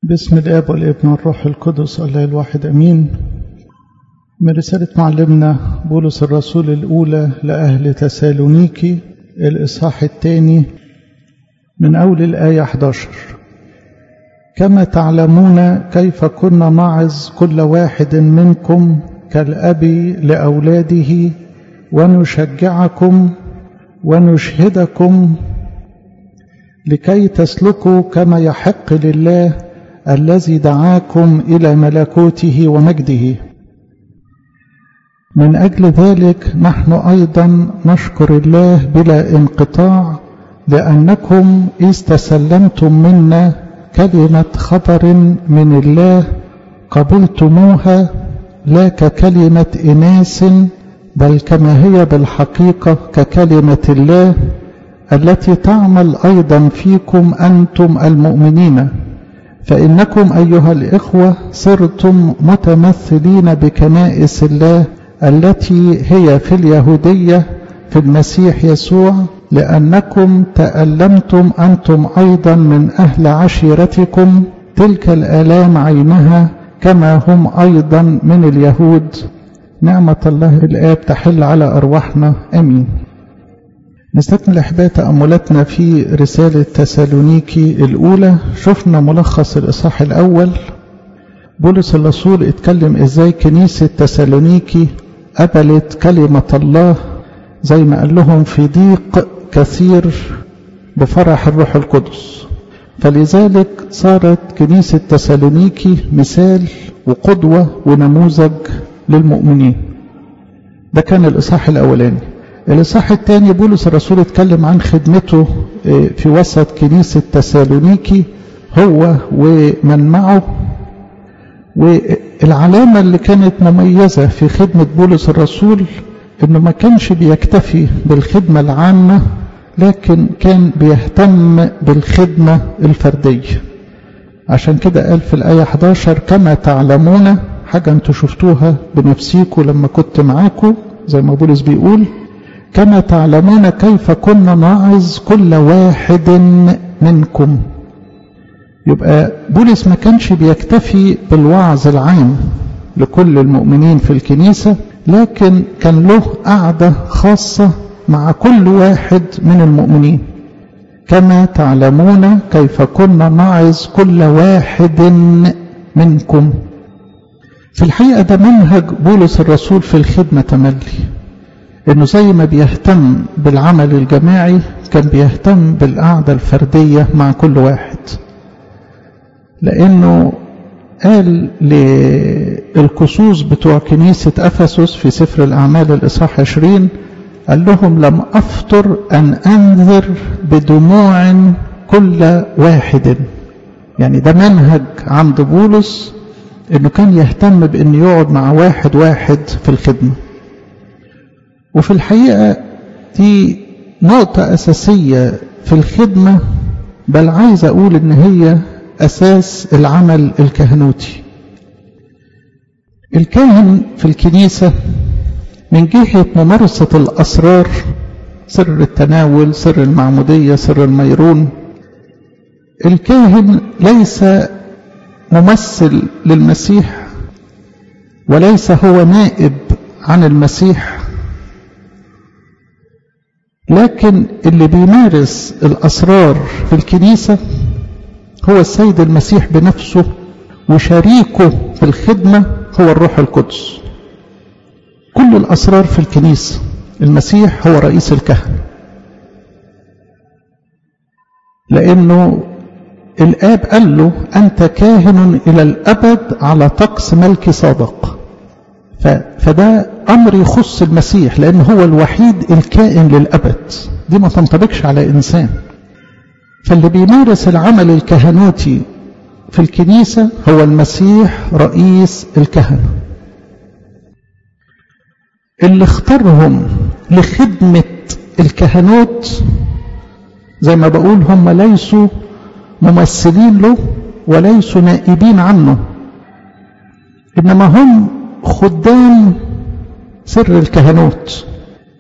باسم الاب والابن والروح القدس الله الواحد امين من رساله معلمنا بولس الرسول الاولى لاهل تسالونيكي الاصحاح الثاني من اول الايه 11 كما تعلمون كيف كنا نعظ كل واحد منكم كالاب لاولاده ونشجعكم ونشهدكم لكي تسلكوا كما يحق لله الذي دعاكم الى ملكوته ومجده من اجل ذلك نحن ايضا نشكر الله بلا انقطاع لانكم اذ تسلمتم منا كلمه خبر من الله قبلتموها لا ككلمه اناس بل كما هي بالحقيقه ككلمه الله التي تعمل ايضا فيكم انتم المؤمنين فانكم ايها الاخوه صرتم متمثلين بكنائس الله التي هي في اليهوديه في المسيح يسوع لانكم تالمتم انتم ايضا من اهل عشيرتكم تلك الالام عينها كما هم ايضا من اليهود نعمه الله الاب تحل على ارواحنا امين نستكمل احباء تأملاتنا في رسالة تسالونيكي الأولى شفنا ملخص الإصحاح الأول بولس الرسول اتكلم ازاي كنيسة تسالونيكي قبلت كلمة الله زي ما قال لهم في ضيق كثير بفرح الروح القدس فلذلك صارت كنيسة تسالونيكي مثال وقدوة ونموذج للمؤمنين ده كان الإصحاح الأولاني الإصحاح الثاني بولس الرسول اتكلم عن خدمته في وسط كنيسة تسالونيكي هو ومن معه والعلامة اللي كانت مميزة في خدمة بولس الرسول انه ما كانش بيكتفي بالخدمة العامة لكن كان بيهتم بالخدمة الفردية عشان كده قال في الآية 11 كما تعلمون حاجة انتوا شفتوها بنفسيكم لما كنت معاكم زي ما بولس بيقول كما تعلمون كيف كنا نعظ كل واحد منكم يبقى بولس ما كانش بيكتفي بالوعظ العام لكل المؤمنين في الكنيسة لكن كان له قعدة خاصة مع كل واحد من المؤمنين كما تعلمون كيف كنا نعظ كل واحد منكم في الحقيقة ده منهج بولس الرسول في الخدمة تملي انه زي ما بيهتم بالعمل الجماعي كان بيهتم بالقعدة الفردية مع كل واحد لانه قال للكسوس بتوع كنيسة أفسس في سفر الأعمال الإصحاح 20 قال لهم لم أفطر أن أنذر بدموع كل واحد يعني ده منهج عند بولس انه كان يهتم بأن يقعد مع واحد واحد في الخدمة وفي الحقيقة دي نقطة أساسية في الخدمة بل عايز أقول إن هي أساس العمل الكهنوتي الكاهن في الكنيسة من جهة ممارسة الأسرار سر التناول سر المعمودية سر الميرون الكاهن ليس ممثل للمسيح وليس هو نائب عن المسيح لكن اللي بيمارس الأسرار في الكنيسة هو السيد المسيح بنفسه وشريكه في الخدمة هو الروح القدس كل الأسرار في الكنيسة المسيح هو رئيس الكهنة لأنه الآب قال له أنت كاهن إلى الأبد على طقس ملك صادق فده أمر يخص المسيح لأن هو الوحيد الكائن للأبد دي ما تنطبقش على إنسان فاللي بيمارس العمل الكهنوتي في الكنيسة هو المسيح رئيس الكهنة اللي اختارهم لخدمة الكهنوت زي ما بقول هم ليسوا ممثلين له وليسوا نائبين عنه إنما هم خدام سر الكهنوت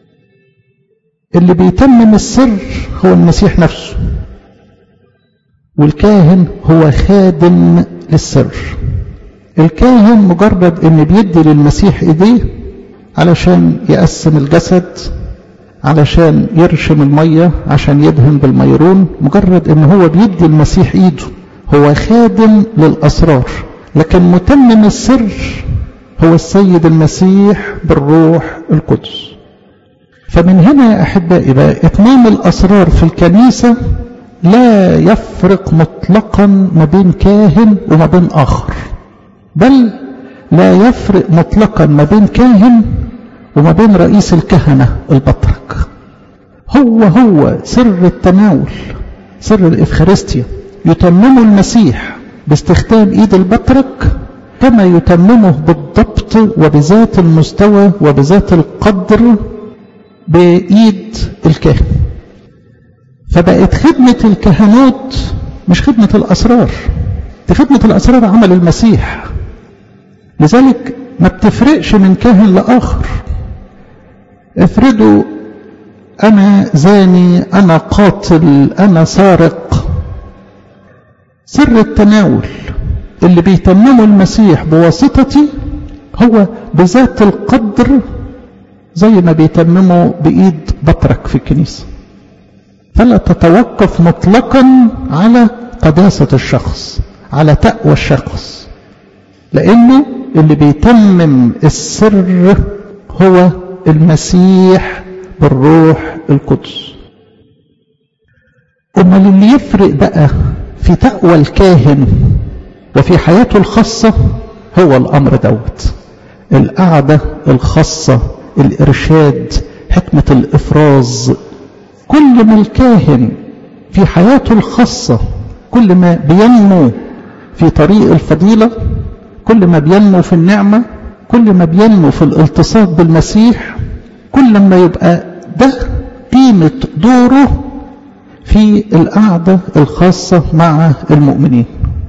اللي بيتمم السر هو المسيح نفسه والكاهن هو خادم للسر الكاهن مجرد ان بيدي للمسيح ايديه علشان يقسم الجسد علشان يرشم المية عشان يدهن بالميرون مجرد ان هو بيدي المسيح ايده هو خادم للاسرار لكن متمم السر هو السيد المسيح بالروح القدس فمن هنا يا احبائي بقى اتمام الاسرار في الكنيسه لا يفرق مطلقا ما بين كاهن وما بين اخر بل لا يفرق مطلقا ما بين كاهن وما بين رئيس الكهنه البطرك هو هو سر التناول سر الافخارستيا يتممه المسيح باستخدام ايد البطرك كما يتممه بالضبط وبذات المستوى وبذات القدر بإيد الكاهن فبقت خدمة الكهنوت مش خدمة الأسرار دي خدمة الأسرار عمل المسيح لذلك ما بتفرقش من كاهن لآخر افرضوا أنا زاني أنا قاتل أنا سارق سر التناول اللي بيتممه المسيح بواسطتي هو بذات القدر زي ما بيتممه بإيد بطرك في الكنيسة فلا تتوقف مطلقا على قداسة الشخص على تقوى الشخص لأنه اللي بيتمم السر هو المسيح بالروح القدس أمال اللي يفرق بقى في تقوى الكاهن وفي حياته الخاصة هو الأمر دوت القعدة الخاصة الإرشاد حكمة الإفراز كل ما الكاهن في حياته الخاصة كل ما بينمو في طريق الفضيلة كل ما بينمو في النعمة كل ما بينمو في الالتصاق بالمسيح كل ما يبقى ده قيمة دوره في القعدة الخاصة مع المؤمنين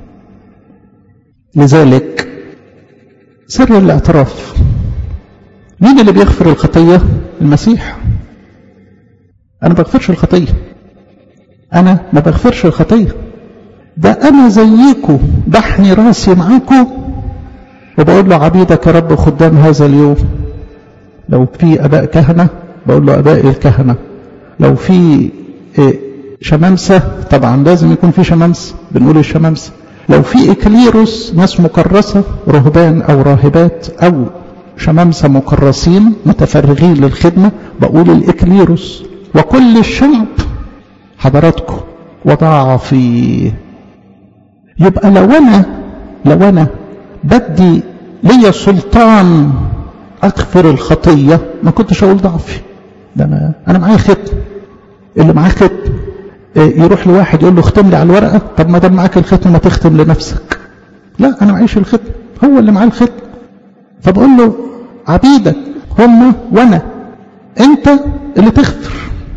لذلك سر الاعتراف مين اللي بيغفر الخطية المسيح أنا بغفرش الخطية أنا ما بغفرش الخطية ده أنا زيكم بحني راسي معاكم وبقول له عبيدك يا رب خدام هذا اليوم لو في أباء كهنة بقول له أباء الكهنة لو في شمامسة طبعا لازم يكون في شمامسة بنقول الشمامسة لو في إكليروس ناس مكرسة رهبان أو راهبات أو شمامسة مكرسين متفرغين للخدمة بقول الإكليروس وكل الشعب حضراتكم وضعفي يبقى لو أنا لو أنا بدي ليا سلطان أغفر الخطية ما كنتش أقول ضعفي ده أنا أنا معايا ختم اللي معاه ختم يروح لواحد يقول له اختم لي على الورقة طب ما دام معاك الختم ما تختم لنفسك لا أنا معيش الختم هو اللي معاه الختم فبقول له عبيدك هم وانا انت اللي تغفر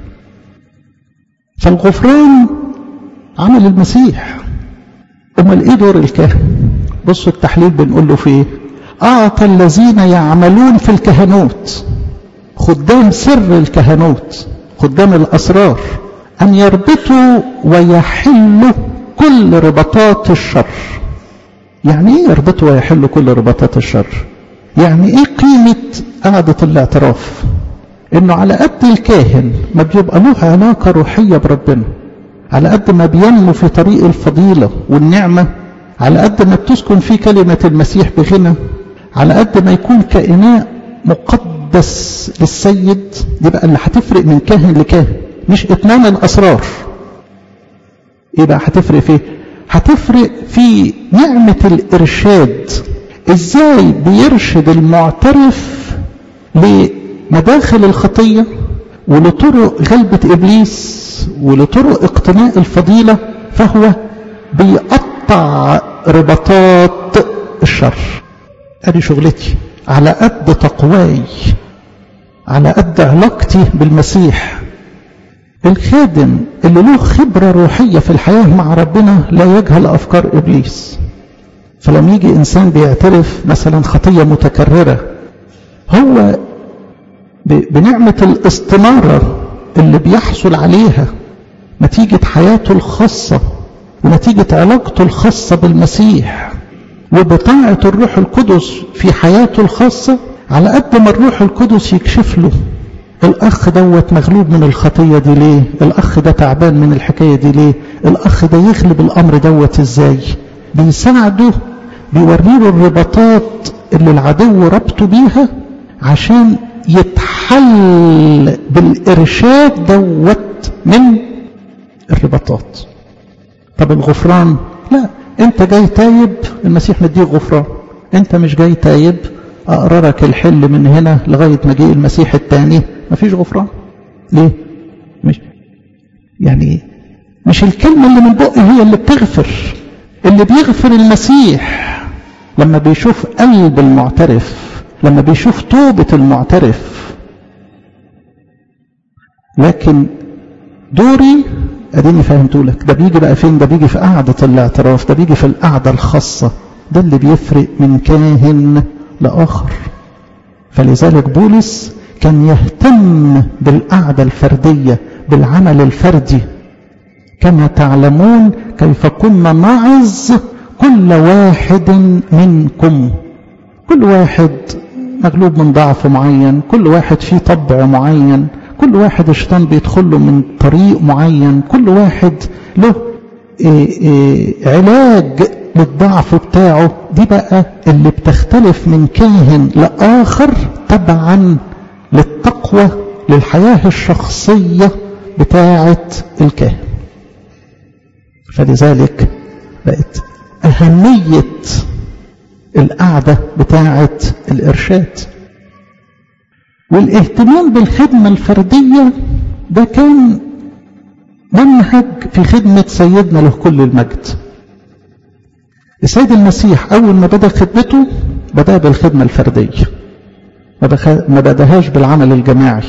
فالغفران عمل المسيح امال ايه دور الكاهن بصوا التحليل بنقول له في ايه اعطى الذين يعملون في الكهنوت خدام سر الكهنوت خدام الاسرار ان يربطوا ويحلوا كل ربطات الشر يعني ايه يربطوا ويحلوا كل ربطات الشر يعني ايه قيمة قعدة الاعتراف انه على قد الكاهن ما بيبقى له علاقة روحية بربنا على قد ما بينمو في طريق الفضيلة والنعمة على قد ما بتسكن فيه كلمة المسيح بغنى على قد ما يكون كإناء مقدس للسيد دي بقى اللي هتفرق من كاهن لكاهن مش اتمام الأسرار ايه بقى هتفرق فيه هتفرق في نعمة الإرشاد ازاي بيرشد المعترف لمداخل الخطية ولطرق غلبة إبليس ولطرق اقتناء الفضيلة فهو بيقطع ربطات الشر ادي شغلتي على قد تقواي على قد علاقتي بالمسيح الخادم اللي له خبرة روحية في الحياة مع ربنا لا يجهل أفكار إبليس فلما يجي إنسان بيعترف مثلا خطية متكررة هو بنعمة الاستمارة اللي بيحصل عليها نتيجة حياته الخاصة ونتيجة علاقته الخاصة بالمسيح وبطاعة الروح القدس في حياته الخاصة على قد ما الروح القدس يكشف له الأخ دوت مغلوب من الخطية دي ليه الأخ ده تعبان من الحكاية دي ليه الأخ ده يغلب الأمر دوت إزاي بيساعده بيوريله الرباطات اللي العدو ربطه بيها عشان يتحل بالإرشاد دوت من الرباطات طب الغفران لا انت جاي تايب المسيح مديك غفران انت مش جاي تايب اقررك الحل من هنا لغاية مجيء المسيح الثاني مفيش غفران ليه مش يعني مش الكلمة اللي من بقي هي اللي بتغفر اللي بيغفر المسيح لما بيشوف قلب المعترف لما بيشوف توبة المعترف لكن دوري اديني فهمته لك ده بيجي بقى فين ده بيجي في قعدة الاعتراف ده بيجي في القعدة الخاصة ده اللي بيفرق من كاهن لآخر فلذلك بولس كان يهتم بالقعدة الفردية بالعمل الفردي كما تعلمون كيف كنا نعظ كل واحد منكم كل واحد مغلوب من ضعف معين كل واحد فيه طبع معين كل واحد الشيطان بيدخل له من طريق معين كل واحد له إيه إيه علاج للضعف بتاعه دي بقى اللي بتختلف من كاهن لآخر تبعا للتقوى للحياة الشخصية بتاعة الكاهن فلذلك بقت أهمية القعدة بتاعة الإرشاد والاهتمام بالخدمة الفردية ده كان منهج في خدمة سيدنا له كل المجد السيد المسيح أول ما بدأ خدمته بدأ بالخدمة الفردية ما بدأهاش بالعمل الجماعي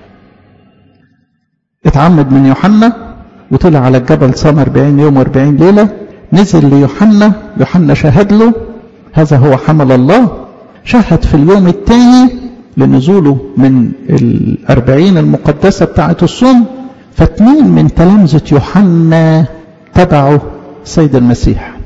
اتعمد من يوحنا وطلع على الجبل صام 40 يوم و40 ليلة نزل ليوحنا يوحنا شهد له هذا هو حمل الله شهد في اليوم الثاني لنزوله من الأربعين المقدسة بتاعة الصوم فاتنين من تلامذة يوحنا تبعوا سيد المسيح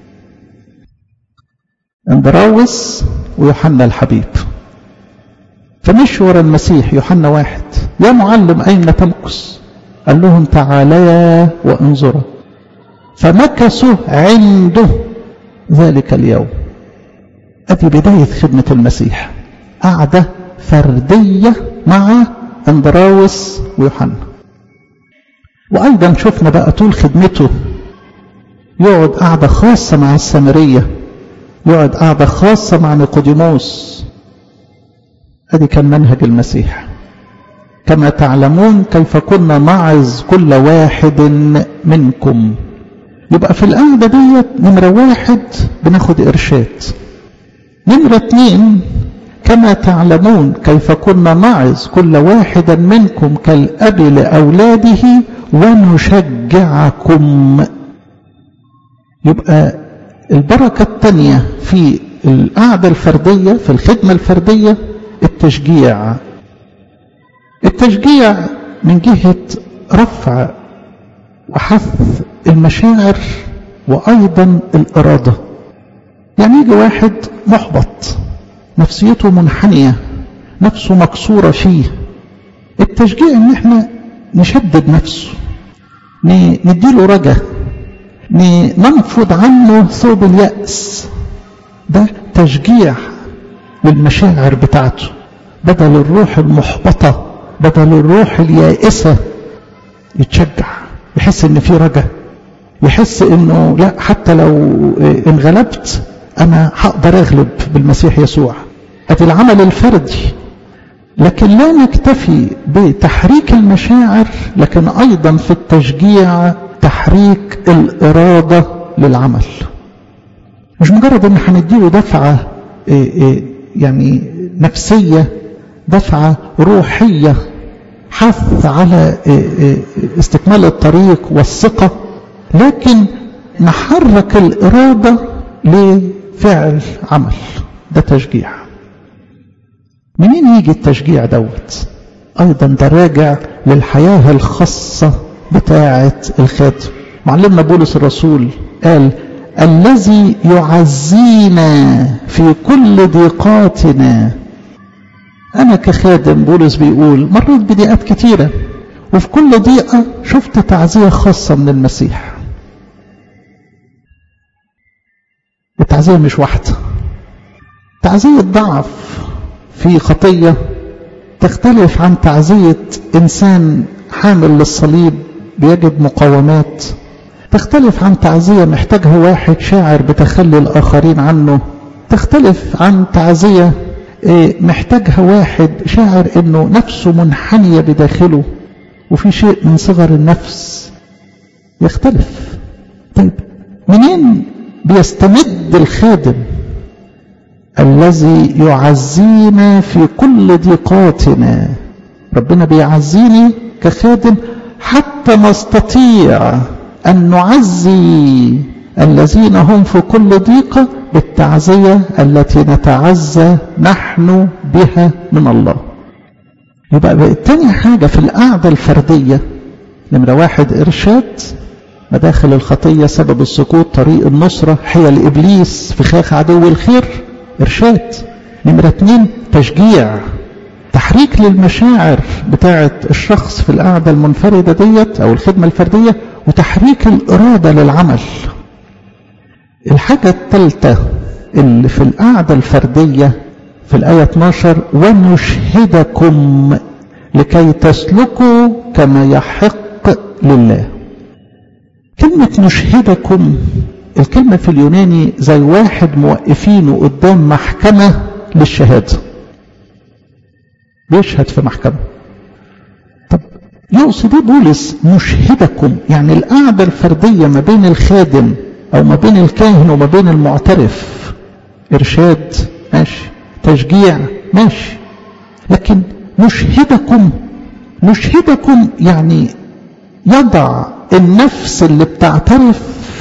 اندراوس ويوحنا الحبيب فمشوا ورا المسيح يوحنا واحد يا معلم أين تمكث قال لهم تعاليا وانظرا فمكثوا عنده ذلك اليوم ادي بداية خدمة المسيح قعدة فردية مع اندراوس ويوحنا وايضا شفنا بقى طول خدمته يقعد قعدة خاصة مع السامرية يقعد قعدة خاصة مع نيقوديموس ادي كان منهج المسيح كما تعلمون كيف كنا نعظ كل واحد منكم يبقى في القعدة ديت نمرة واحد بناخد إرشاد نمرة اتنين كما تعلمون كيف كنا نعظ كل واحد منكم كالأب لأولاده ونشجعكم يبقى البركة الثانية في القعدة الفردية في الخدمة الفردية التشجيع التشجيع من جهة رفع وحث المشاعر وأيضا الإرادة يعني يجي واحد محبط نفسيته منحنية نفسه مكسورة فيه التشجيع ان احنا نشدد نفسه نديله رجا ننفض عنه ثوب اليأس ده تشجيع للمشاعر بتاعته بدل الروح المحبطة بدل الروح اليائسة يتشجع يحس ان في رجا يحس انه لا حتى لو انغلبت انا هقدر اغلب بالمسيح يسوع ادي العمل الفردي لكن لا نكتفي بتحريك المشاعر لكن ايضا في التشجيع تحريك الاراده للعمل مش مجرد ان هنديله دفعه يعني نفسيه دفعه روحيه حث على استكمال الطريق والثقه لكن نحرك الاراده لفعل عمل ده تشجيع منين يجي التشجيع دوت ايضا ده راجع للحياه الخاصه بتاعه الخادم معلمنا بولس الرسول قال الذي يعزينا في كل ضيقاتنا أنا كخادم بولس بيقول مريت بضيقات كتيرة وفي كل ضيقة شفت تعزية خاصة من المسيح التعزية مش واحدة تعزية ضعف في خطية تختلف عن تعزية إنسان حامل للصليب بيجد مقاومات تختلف عن تعزية محتاجها واحد شاعر بتخلي الآخرين عنه تختلف عن تعزية محتاجها واحد شاعر انه نفسه منحنية بداخله وفي شيء من صغر النفس يختلف طيب منين بيستمد الخادم الذي يعزينا في كل ضيقاتنا ربنا بيعزيني كخادم حتى نستطيع أن نعزي الذين هم في كل ضيقة بالتعزية التي نتعزى نحن بها من الله يبقى تاني حاجة في القعدة الفردية نمرة واحد إرشاد مداخل الخطية سبب السقوط طريق النصرة حيل إبليس فخاخ عدو الخير إرشاد نمرة اتنين تشجيع تحريك للمشاعر بتاعة الشخص في القعدة المنفردة ديت أو الخدمة الفردية وتحريك الإرادة للعمل الحاجة الثالثة اللي في القعدة الفردية في الآية 12 ونشهدكم لكي تسلكوا كما يحق لله كلمة نشهدكم الكلمة في اليوناني زي واحد موقفينه قدام محكمة للشهادة بيشهد في محكمة طب يقصد ايه بولس نشهدكم يعني القعدة الفردية ما بين الخادم او ما بين الكاهن وما بين المعترف ارشاد ماشي تشجيع ماشي لكن نشهدكم نشهدكم يعني يضع النفس اللي بتعترف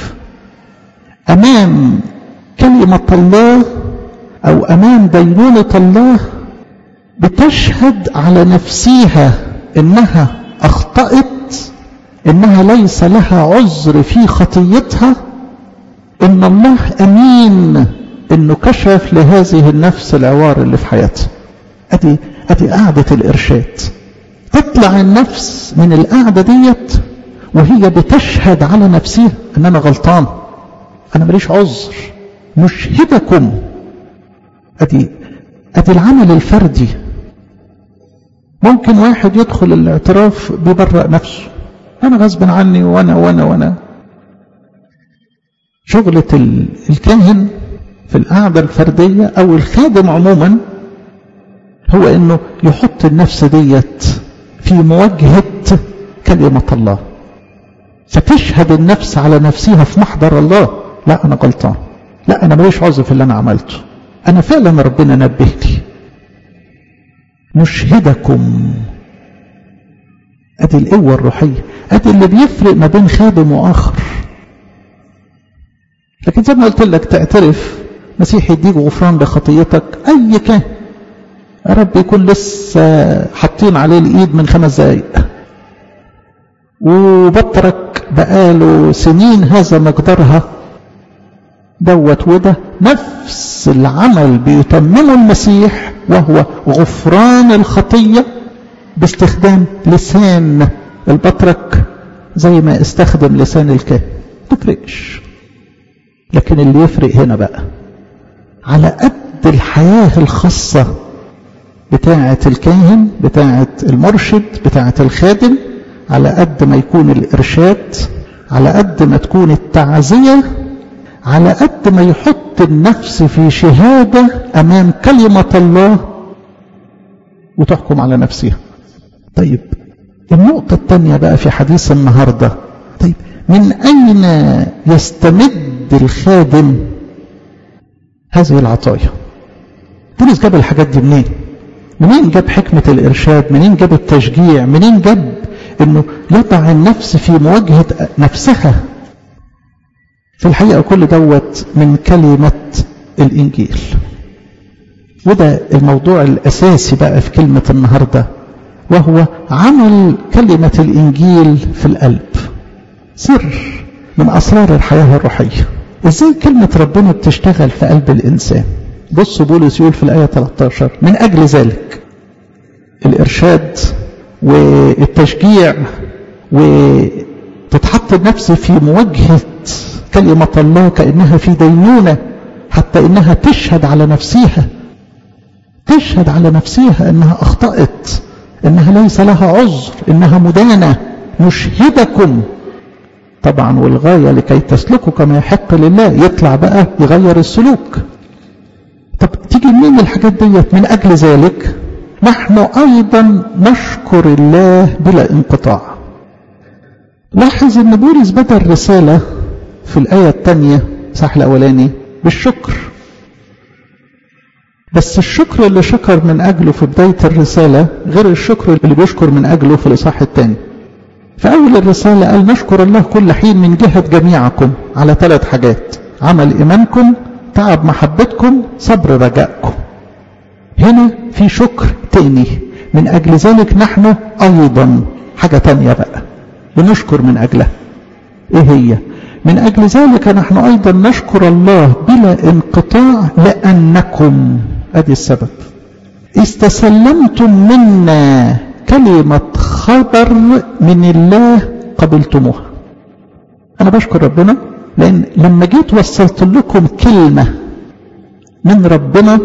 امام كلمة الله او امام دينونة الله بتشهد على نفسها انها اخطأت انها ليس لها عذر في خطيتها ان الله امين انه كشف لهذه النفس العوار اللي في حياتها ادي ادي قعدة الارشاد تطلع النفس من القعدة ديت وهي بتشهد على نفسها ان انا غلطان انا ماليش عذر نشهدكم ادي ادي العمل الفردي ممكن واحد يدخل الاعتراف بيبرأ نفسه انا غصب عني وانا وانا وانا شغلة الكاهن في القعدة الفردية او الخادم عموما هو انه يحط النفس ديت في مواجهة كلمة الله فتشهد النفس على نفسها في محضر الله لا انا غلطان لا انا ماليش عذر في اللي انا عملته انا فعلا ربنا نبهني نشهدكم ادي القوة الروحية ادي اللي بيفرق ما بين خادم واخر لكن زي ما قلت لك تعترف مسيح يديك غفران لخطيتك اي كان يا رب يكون لسه حاطين عليه الايد من خمس دقايق وبطرك بقاله سنين هذا مقدارها دوت وده نفس العمل بيتممه المسيح وهو غفران الخطية باستخدام لسان البطرك زي ما استخدم لسان الكاهن تفرقش لكن اللي يفرق هنا بقى على قد الحياة الخاصة بتاعة الكاهن بتاعة المرشد بتاعة الخادم على قد ما يكون الإرشاد على قد ما تكون التعزية على قد ما يحط النفس في شهادة أمام كلمة الله وتحكم على نفسها طيب النقطة الثانية بقى في حديث النهاردة طيب من أين يستمد الخادم هذه العطايا بولس جاب الحاجات دي منين منين جاب حكمة الإرشاد منين جاب التشجيع منين جاب انه يضع النفس في مواجهة نفسها في الحقيقة كل دوت من كلمة الإنجيل وده الموضوع الأساسي بقى في كلمة النهاردة وهو عمل كلمة الإنجيل في القلب سر من أسرار الحياة الروحية إزاي كلمة ربنا بتشتغل في قلب الإنسان بص بولس يقول في الآية 13 من أجل ذلك الإرشاد والتشجيع وتتحط النفس في مواجهة كلمة الله كأنها في دينونة حتى إنها تشهد على نفسها تشهد على نفسها إنها أخطأت إنها ليس لها عذر إنها مدانة نشهدكم طبعا والغاية لكي تسلكوا كما يحق لله يطلع بقى يغير السلوك طب تيجي منين الحاجات ديت من أجل ذلك نحن أيضا نشكر الله بلا انقطاع لاحظ ان بولس بدأ الرسالة في الآية الثانية صح الأولاني بالشكر بس الشكر اللي شكر من أجله في بداية الرسالة غير الشكر اللي بيشكر من أجله في الإصحاح الثاني في أول الرسالة قال نشكر الله كل حين من جهة جميعكم على ثلاث حاجات عمل إيمانكم تعب محبتكم صبر رجائكم هنا في شكر تاني من أجل ذلك نحن أيضا حاجة تانية بقى بنشكر من أجلها إيه هي من أجل ذلك نحن أيضا نشكر الله بلا انقطاع لأنكم أدي السبب استسلمتم منا كلمة خبر من الله قبلتموها أنا بشكر ربنا لأن لما جيت وصلت لكم كلمة من ربنا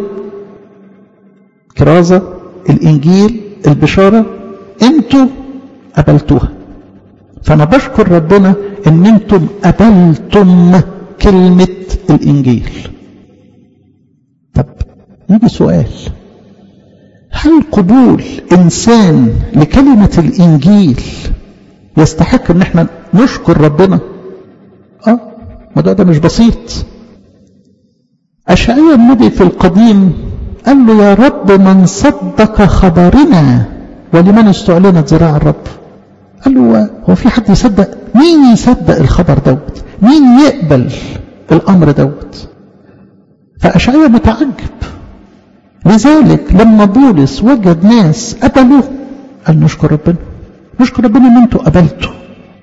كرازة الإنجيل البشارة أنتوا قبلتوها فأنا بشكر ربنا أن أنتم قبلتم كلمة الإنجيل طب يجي سؤال هل قبول إنسان لكلمة الإنجيل يستحق أن احنا نشكر ربنا آه ما ده, ده مش بسيط أشعياء النبي في القديم قال له يا رب من صدق خبرنا ولمن استعلنت ذراع الرب قال له هو في حد يصدق مين يصدق الخبر دوت مين يقبل الأمر دوت فأشعياء متعجب لذلك لما بولس وجد ناس قبلوا قال نشكر ربنا نشكر ربنا ان انتوا قبلتوا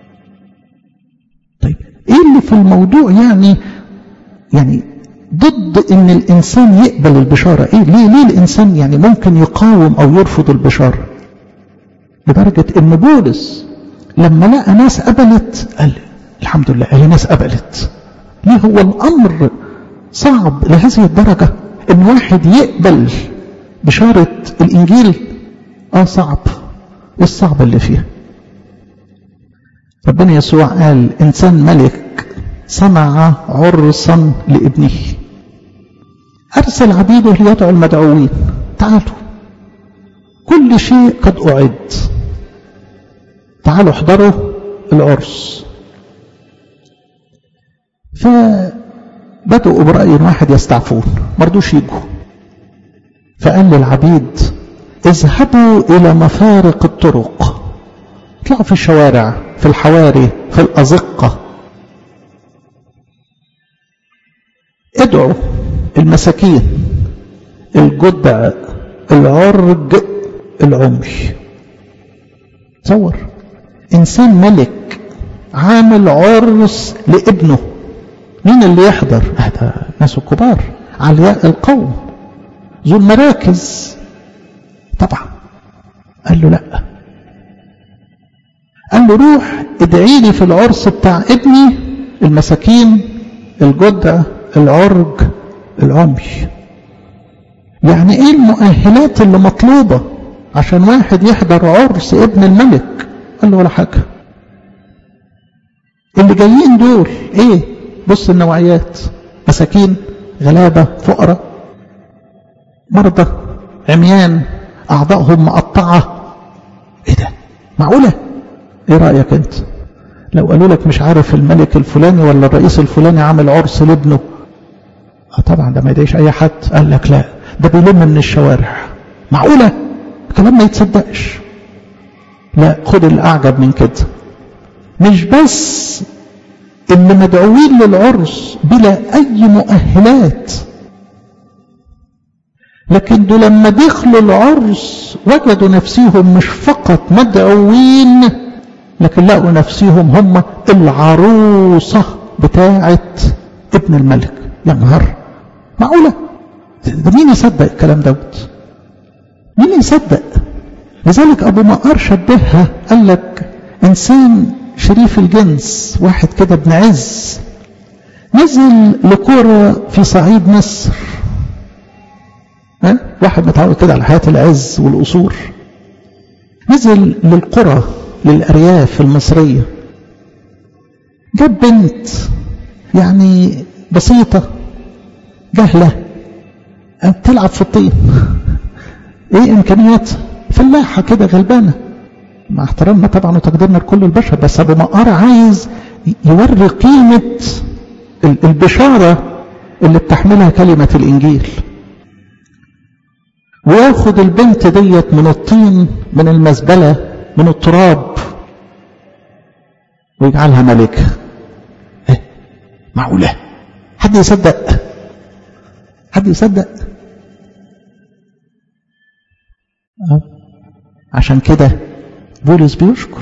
طيب ايه اللي في الموضوع يعني يعني ضد ان الانسان يقبل البشارة ايه ليه ليه الانسان يعني ممكن يقاوم او يرفض البشارة لدرجة ان بولس لما لقى ناس قبلت قال الحمد لله اهي ناس قبلت ليه هو الامر صعب لهذه الدرجة ان واحد يقبل بشارة الانجيل اه صعب ايه الصعب اللي فيها ربنا يسوع قال انسان ملك صنع عرسا لابنه ارسل عبيده ليدعو المدعوين تعالوا كل شيء قد اعد تعالوا احضروا العرس فبدأوا برأي واحد يستعفون مرضوش يجوا فقال للعبيد اذهبوا إلى مفارق الطرق اطلعوا في الشوارع في الحواري في الأزقة ادعوا المساكين الجدع العرج العمي تصور إنسان ملك عامل عرس لابنه مين اللي يحضر هذا ناس الكبار علياء القوم ذو المراكز طبعا قال له لا قال له روح ادعي لي في العرس بتاع ابني المساكين الجدع العرج العمي يعني ايه المؤهلات اللي مطلوبة عشان واحد يحضر عرس ابن الملك قال له ولا حاجة اللي جايين دول ايه بص النوعيات مساكين غلابة فقراء مرضى عميان أعضائهم مقطعة إيه ده معقولة إيه رأيك أنت لو قالوا لك مش عارف الملك الفلاني ولا الرئيس الفلاني عامل عرس لابنه آه طبعا ده ما يدعيش أي حد قال لك لا ده بيلم من الشوارع معقولة كلام ما يتصدقش لا خد الأعجب من كده مش بس اللي مدعوين للعرس بلا أي مؤهلات لكن دول لما دخلوا العرس وجدوا نفسهم مش فقط مدعوين لكن لقوا نفسهم هم العروسة بتاعة ابن الملك يا نهار معقولة ده مين يصدق الكلام دوت مين يصدق لذلك أبو مقار شبهها قال لك إنسان شريف الجنس واحد كده ابن عز نزل لكرة في صعيد مصر ها؟ واحد متعود كده على حياة العز والقصور نزل للقرى للأرياف المصرية جاب بنت يعني بسيطة جهلة تلعب في الطين ايه امكانياتها فلاحة كده غلبانة مع احترامنا طبعا وتقديرنا لكل البشر بس ابو مقار عايز يوري قيمة البشارة اللي بتحملها كلمة الانجيل وياخد البنت ديت من الطين من المزبلة من التراب ويجعلها ملكة إيه؟ معقولة حد يصدق حد يصدق أه. عشان كده بولس بيشكر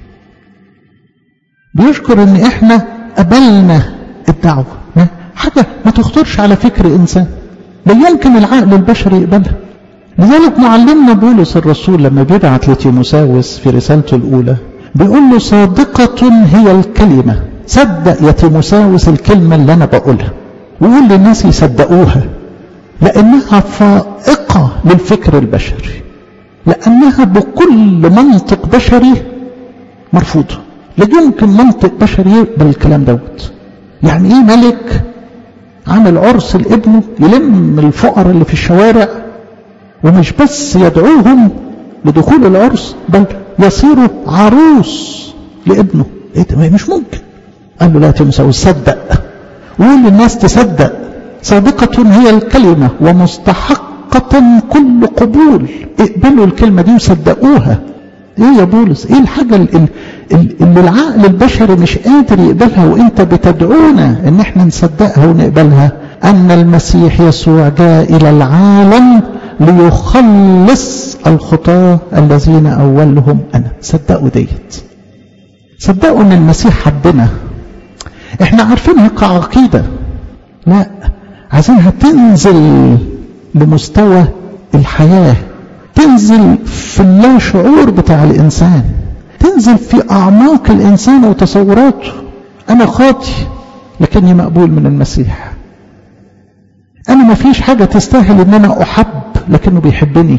بيشكر ان احنا قبلنا الدعوة حاجة ما تخطرش على فكر انسان لا يمكن العقل البشري يقبلها لذلك معلمنا بولس الرسول لما بيبعت لتيموساوس في رسالته الأولى بيقول له صادقة هي الكلمة صدق يا تيموساوس الكلمة اللي أنا بقولها ويقول للناس يصدقوها لأنها فائقة للفكر البشري لأنها بكل منطق بشري مرفوضة لا يمكن منطق بشري يقبل الكلام دوت يعني ايه ملك عامل عرس لابنه يلم الفقراء اللي في الشوارع ومش بس يدعوهم لدخول العرس بل يصيروا عروس لابنه ايه ده مش ممكن قال له لا تيموساوس صدق وقول للناس تصدق صادقة هي الكلمة ومستحقة كل قبول اقبلوا الكلمة دي وصدقوها ايه يا بولس ايه الحاجة اللي, اللي العقل البشري مش قادر يقبلها وانت بتدعونا ان احنا نصدقها ونقبلها ان المسيح يسوع جاء الى العالم ليخلص الخطاة الذين أولهم أنا صدقوا ديت صدقوا أن المسيح حبنا احنا عارفينها كعقيدة لا عايزينها تنزل لمستوى الحياة تنزل في اللا شعور بتاع الإنسان تنزل في أعماق الإنسان وتصوراته أنا خاطي لكني مقبول من المسيح أنا ما فيش حاجة تستاهل أن أنا أحب لكنه بيحبني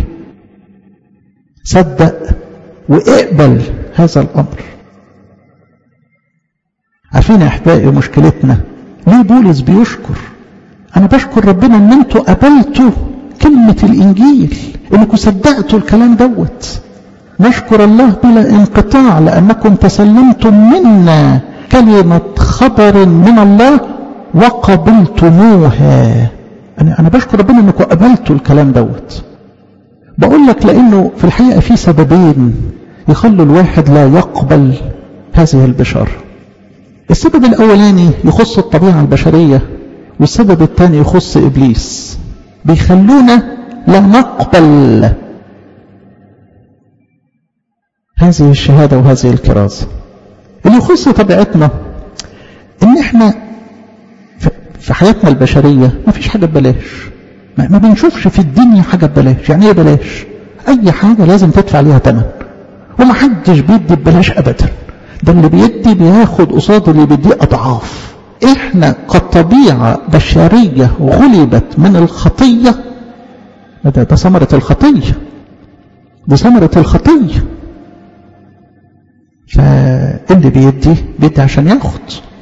صدق واقبل هذا الأمر عارفين يا أحبائي مشكلتنا ليه بولس بيشكر أنا بشكر ربنا أن أنتوا قبلتوا كلمة الإنجيل أنكم صدقتوا الكلام دوت نشكر الله بلا انقطاع لأنكم تسلمتم منا كلمة خبر من الله وقبلتموها أنا أنا بشكر ربنا إنكم قبلتوا الكلام دوت. بقول لك لأنه في الحقيقة في سببين يخلوا الواحد لا يقبل هذه البشارة. السبب الأولاني يخص الطبيعة البشرية والسبب الثاني يخص إبليس. بيخلونا لا نقبل هذه الشهادة وهذه الكرازة. اللي يخص طبيعتنا إن إحنا في حياتنا البشرية ما فيش حاجة ببلاش ما, ما بنشوفش في الدنيا حاجة ببلاش يعني ايه بلاش اي حاجة لازم تدفع ليها ثمن وما حدش بيدي ببلاش ابدا ده اللي بيدي بياخد قصاد اللي بيديه اضعاف احنا كطبيعة بشرية غلبت من الخطية ده, ده ثمرة الخطية دي ثمرة الخطية فاللي بيدي بيدي عشان ياخد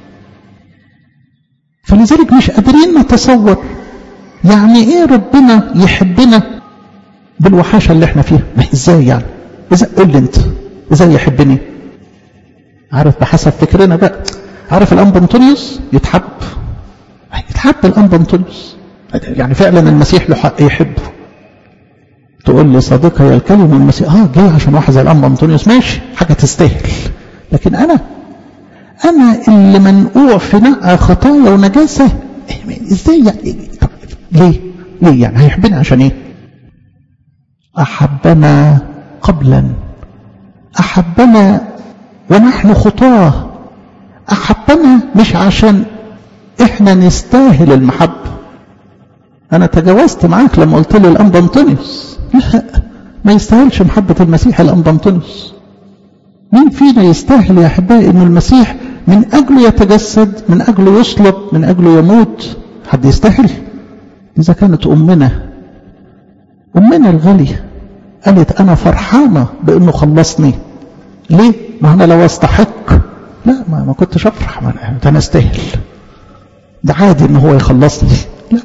فلذلك مش قادرين نتصور يعني ايه ربنا يحبنا بالوحاشة اللي احنا فيها ما ازاي يعني ازاي قول لي انت ازاي يحبني عارف بحسب فكرنا بقى عارف الانبا انطونيوس يتحب يتحب الانبا انطونيوس يعني فعلا المسيح له حق يحبه تقول لي صديقي يا الكلمة المسيح اه جاي عشان واحد زي الانبا انطونيوس ماشي حاجة تستاهل لكن انا أنا اللي منقوع في نقع خطايا ونجاسة إزاي يعني طب ليه ليه يعني هيحبنا عشان إيه أحبنا قبلا أحبنا ونحن خطاه احبنا مش عشان احنا نستاهل المحبه انا تجاوزت معاك لما قلت لي الانبا انطونيوس لا ما يستاهلش محبه المسيح الانبا انطونيوس مين فينا يستاهل يا احبائي ان المسيح من اجله يتجسد من اجله يصلب من اجله يموت حد يستاهل اذا كانت امنا امنا الغاليه قالت انا فرحانه بانه خلصني ليه ما انا لو استحق لا ما, ما كنتش افرح ما ده انا استاهل ده عادي ان هو يخلصني لا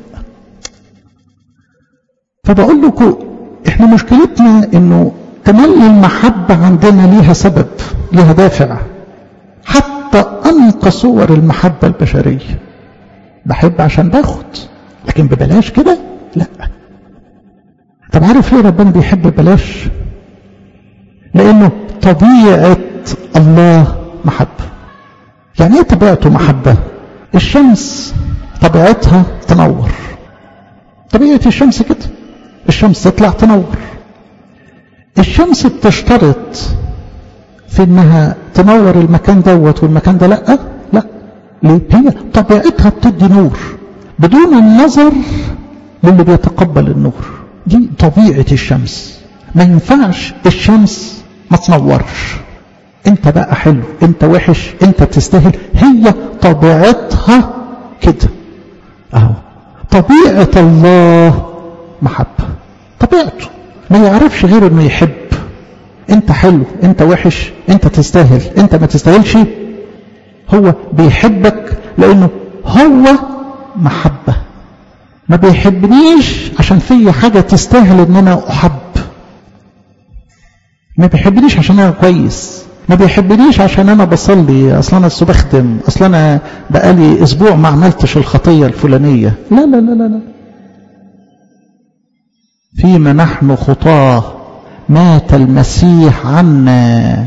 فبقول لكم احنا مشكلتنا انه تملي المحبة عندنا ليها سبب ليها دافع حتى أنقى صور المحبة البشرية بحب عشان باخد لكن ببلاش كده لا طب عارف ليه ربنا بيحب ببلاش لأنه طبيعة الله محبة يعني ايه طبيعته محبة الشمس طبيعتها تنور طبيعة الشمس كده الشمس تطلع تنور الشمس بتشترط في انها تنور المكان دوت والمكان ده لا لا ليه هي طبيعتها بتدي نور بدون النظر للي بيتقبل النور دي طبيعة الشمس ما ينفعش الشمس ما تنورش انت بقى حلو انت وحش انت تستاهل هي طبيعتها كده اهو طبيعة الله محبة طبيعته ما يعرفش غير انه يحب انت حلو انت وحش انت تستاهل انت ما تستاهلش هو بيحبك لانه هو محبة ما بيحبنيش عشان في حاجة تستاهل ان انا احب ما بيحبنيش عشان انا كويس ما بيحبنيش عشان انا بصلي اصلا انا بخدم اصلا انا بقالي اسبوع ما عملتش الخطية الفلانية لا لا لا لا, لا. فيما نحن خطاه مات المسيح عنا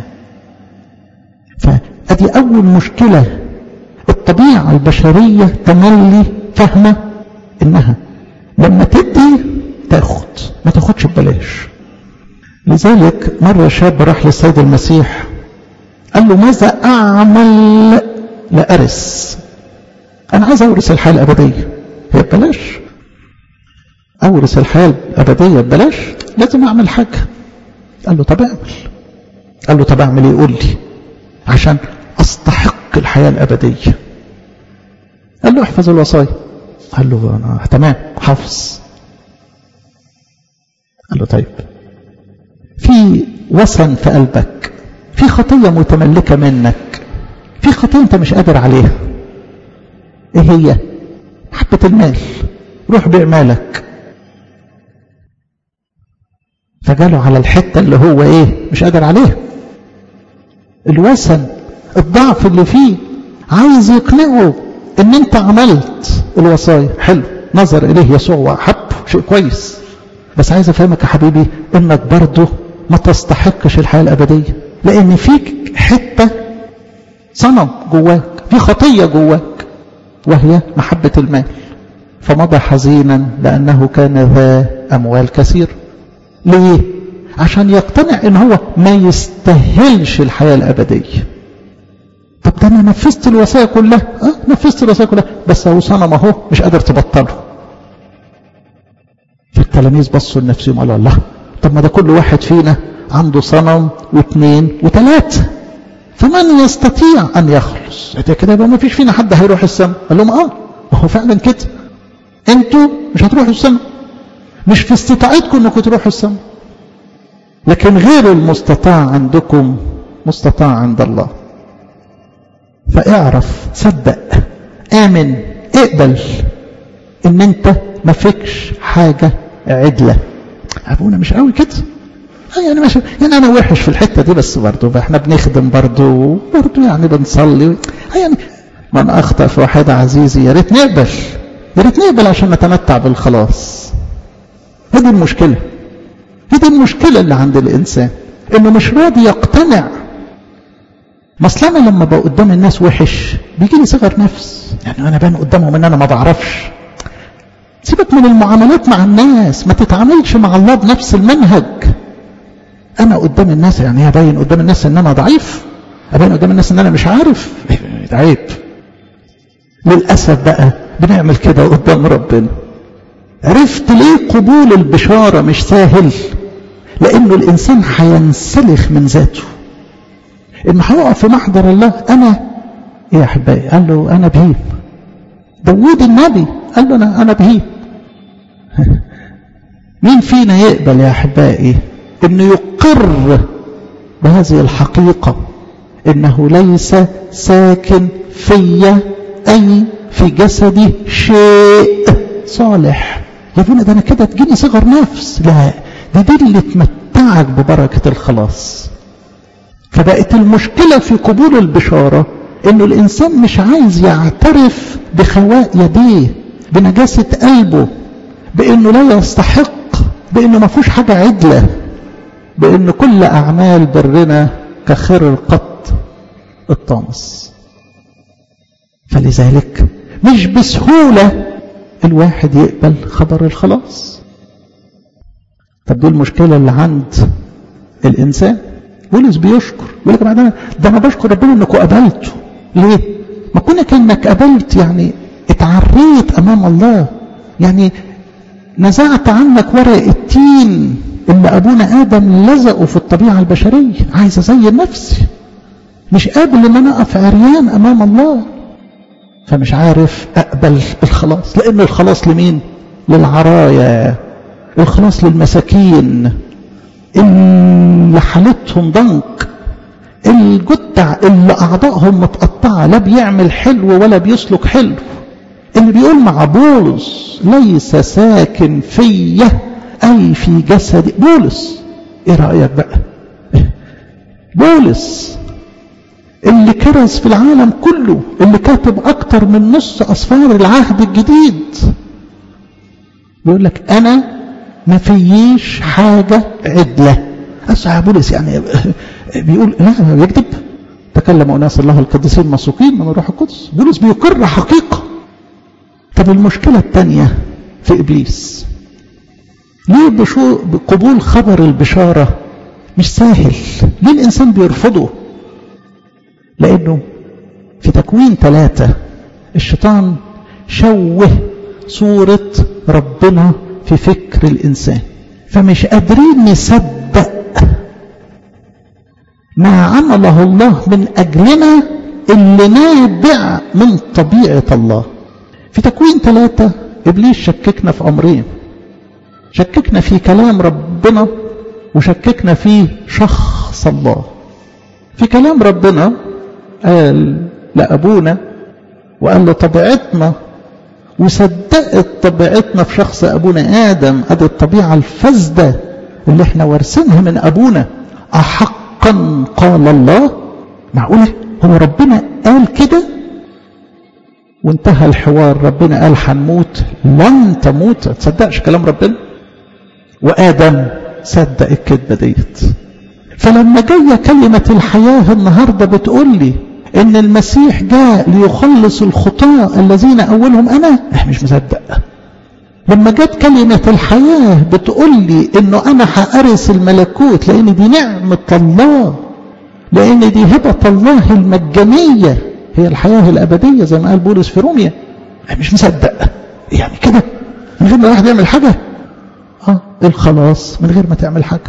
فأدي أول مشكلة الطبيعة البشرية تملي فاهمة إنها لما تدي تاخد ما تاخدش ببلاش لذلك مرة شاب راح للسيد المسيح قال له ماذا أعمل لأرث أنا عايز أورث الحياة الأبدية هي ببلاش أورث الحياة الأبدية ببلاش لازم أعمل حاجة قال له طب اعمل قال له طب اعمل ايه قول لي عشان استحق الحياة الأبدية قال له احفظ الوصايا قال له أنا تمام حافظ قال له طيب في وصن في قلبك في خطية متملكة منك في خطية انت مش قادر عليها ايه هي حبة المال روح بيع مالك فجاله على الحتة اللي هو ايه مش قادر عليها الوسن الضعف اللي فيه عايز يقنعه ان انت عملت الوصايا حلو نظر اليه يسوع وحب شيء كويس بس عايز افهمك يا حبيبي انك برضه ما تستحقش الحياة الابدية لان فيك حتة صنم جواك في خطية جواك وهي محبة المال فمضى حزينا لانه كان ذا اموال كثير ليه عشان يقتنع ان هو ما يستاهلش الحياة الابدية طب ده انا نفذت الوصايا كلها اه نفذت الوصايا كلها بس هو صنم اهو مش قادر تبطله فالتلاميذ بصوا لنفسهم قالوا الله طب ما ده كل واحد فينا عنده صنم واثنين وثلاثة فمن يستطيع ان يخلص كده يبقى ما فيش فينا حد هيروح السماء قال لهم اه هو فعلا كده انتوا مش هتروحوا السماء مش في استطاعتكم انكم تروحوا السماء لكن غير المستطاع عندكم مستطاع عند الله فاعرف صدق امن اقبل ان انت ما فيكش حاجة عدلة ابونا مش قوي كده يعني ماشي يعني انا وحش في الحتة دي بس برضه احنا بنخدم برضه برضه يعني بنصلي يعني من اخطأ في واحدة عزيزي يا ريت نقبل يا ريت نقبل عشان نتمتع بالخلاص هذه المشكلة هذه المشكلة اللي عند الإنسان إنه مش راضي يقتنع ما اصل انا لما بقى قدام الناس وحش بيجي لي صغر نفس يعني انا بان قدامهم ان انا ما بعرفش سيبك من المعاملات مع الناس ما تتعاملش مع الله بنفس المنهج انا قدام الناس يعني هي باين قدام الناس ان انا ضعيف ابين قدام الناس ان انا مش عارف ده عيب للاسف بقى بنعمل كده قدام ربنا عرفت ليه قبول البشاره مش سهل لانه الانسان هينسلخ من ذاته انه هيقف في محضر الله انا ايه يا احبائي قال له انا بهيم داوود النبي قال له انا انا بهيم مين فينا يقبل يا احبائي انه يقر بهذه الحقيقه انه ليس ساكن في اي في جسدي شيء صالح يا ابونا ده انا كده تجيني صغر نفس لا دي دي اللي تمتعك ببركه الخلاص فبقت المشكله في قبول البشاره انه الانسان مش عايز يعترف بخواء يديه بنجاسه قلبه بانه لا يستحق بانه ما فيهوش حاجه عدله بان كل اعمال برنا كخير القط الطامس فلذلك مش بسهوله الواحد يقبل خبر الخلاص طب دي المشكله اللي عند الانسان بولس بيشكر يقول لك بعدين ده انا بشكر ربنا انكم قبلتوا ليه؟ ما كونك انك قبلت يعني اتعريت امام الله يعني نزعت عنك ورق التين اللي ابونا ادم لزقه في الطبيعه البشريه عايز ازين نفسي مش قابل ان انا اقف عريان امام الله فمش عارف اقبل الخلاص لان الخلاص لمين للعرايا الخلاص للمساكين اللي حالتهم ضنك الجدع اللي اعضائهم متقطعه لا بيعمل حلو ولا بيسلك حلو اللي بيقول مع بولس ليس ساكن فيا اي في جسدي بولس ايه رايك بقى بولس اللي كرز في العالم كله اللي كاتب اكتر من نص اسفار العهد الجديد بيقول لك انا ما فيش حاجه عدله اسعى بولس يعني بيقول لا يكذب تكلم اناس الله القديسين مسوقين من الروح القدس بولس بيقر حقيقه طب المشكله الثانيه في ابليس ليه بشو بقبول خبر البشاره مش سهل ليه الانسان بيرفضه لانه في تكوين ثلاثة الشيطان شوه صورة ربنا في فكر الإنسان فمش قادرين نصدق ما عمله الله من أجلنا اللي نابع من طبيعة الله في تكوين ثلاثة إبليس شككنا في أمرين شككنا في كلام ربنا وشككنا في شخص الله في كلام ربنا قال لأبونا وقال له طبيعتنا وصدقت طبيعتنا في شخص أبونا آدم ادي الطبيعة الفاسدة اللي احنا وارثينها من أبونا أحقا قال الله معقولة هو ربنا قال كده وانتهى الحوار ربنا قال هنموت لن تموت تصدقش كلام ربنا وآدم صدق الكذبة ديت فلما جاية كلمة الحياة النهاردة بتقول لي ان المسيح جاء ليخلص الخطاة الذين اولهم انا مش مصدق لما جت كلمة الحياة بتقول لي انه انا هأرث الملكوت لان دي نعمة الله لان دي هبة الله المجانية هي الحياة الابدية زي ما قال بولس في روميا مش مصدق يعني كده من غير ما الواحد يعمل حاجة اه الخلاص من غير ما تعمل حاجة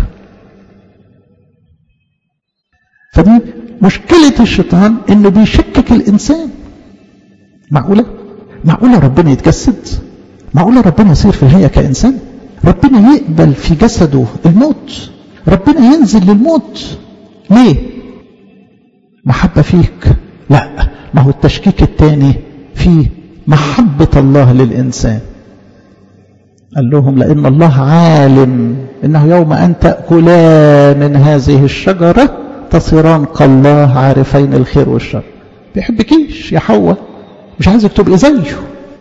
فدي مشكلة الشيطان انه بيشكك الانسان معقولة معقولة ربنا يتجسد معقولة ربنا يصير في الهيئة كإنسان ربنا يقبل في جسده الموت ربنا ينزل للموت ليه محبة فيك لا ما هو التشكيك الثاني في محبة الله للإنسان قال لهم لأن الله عالم إنه يوم أن تأكلا من هذه الشجرة تصيران كالله عارفين الخير والشر بيحبكيش يا حواء مش عايزك تبقي زيه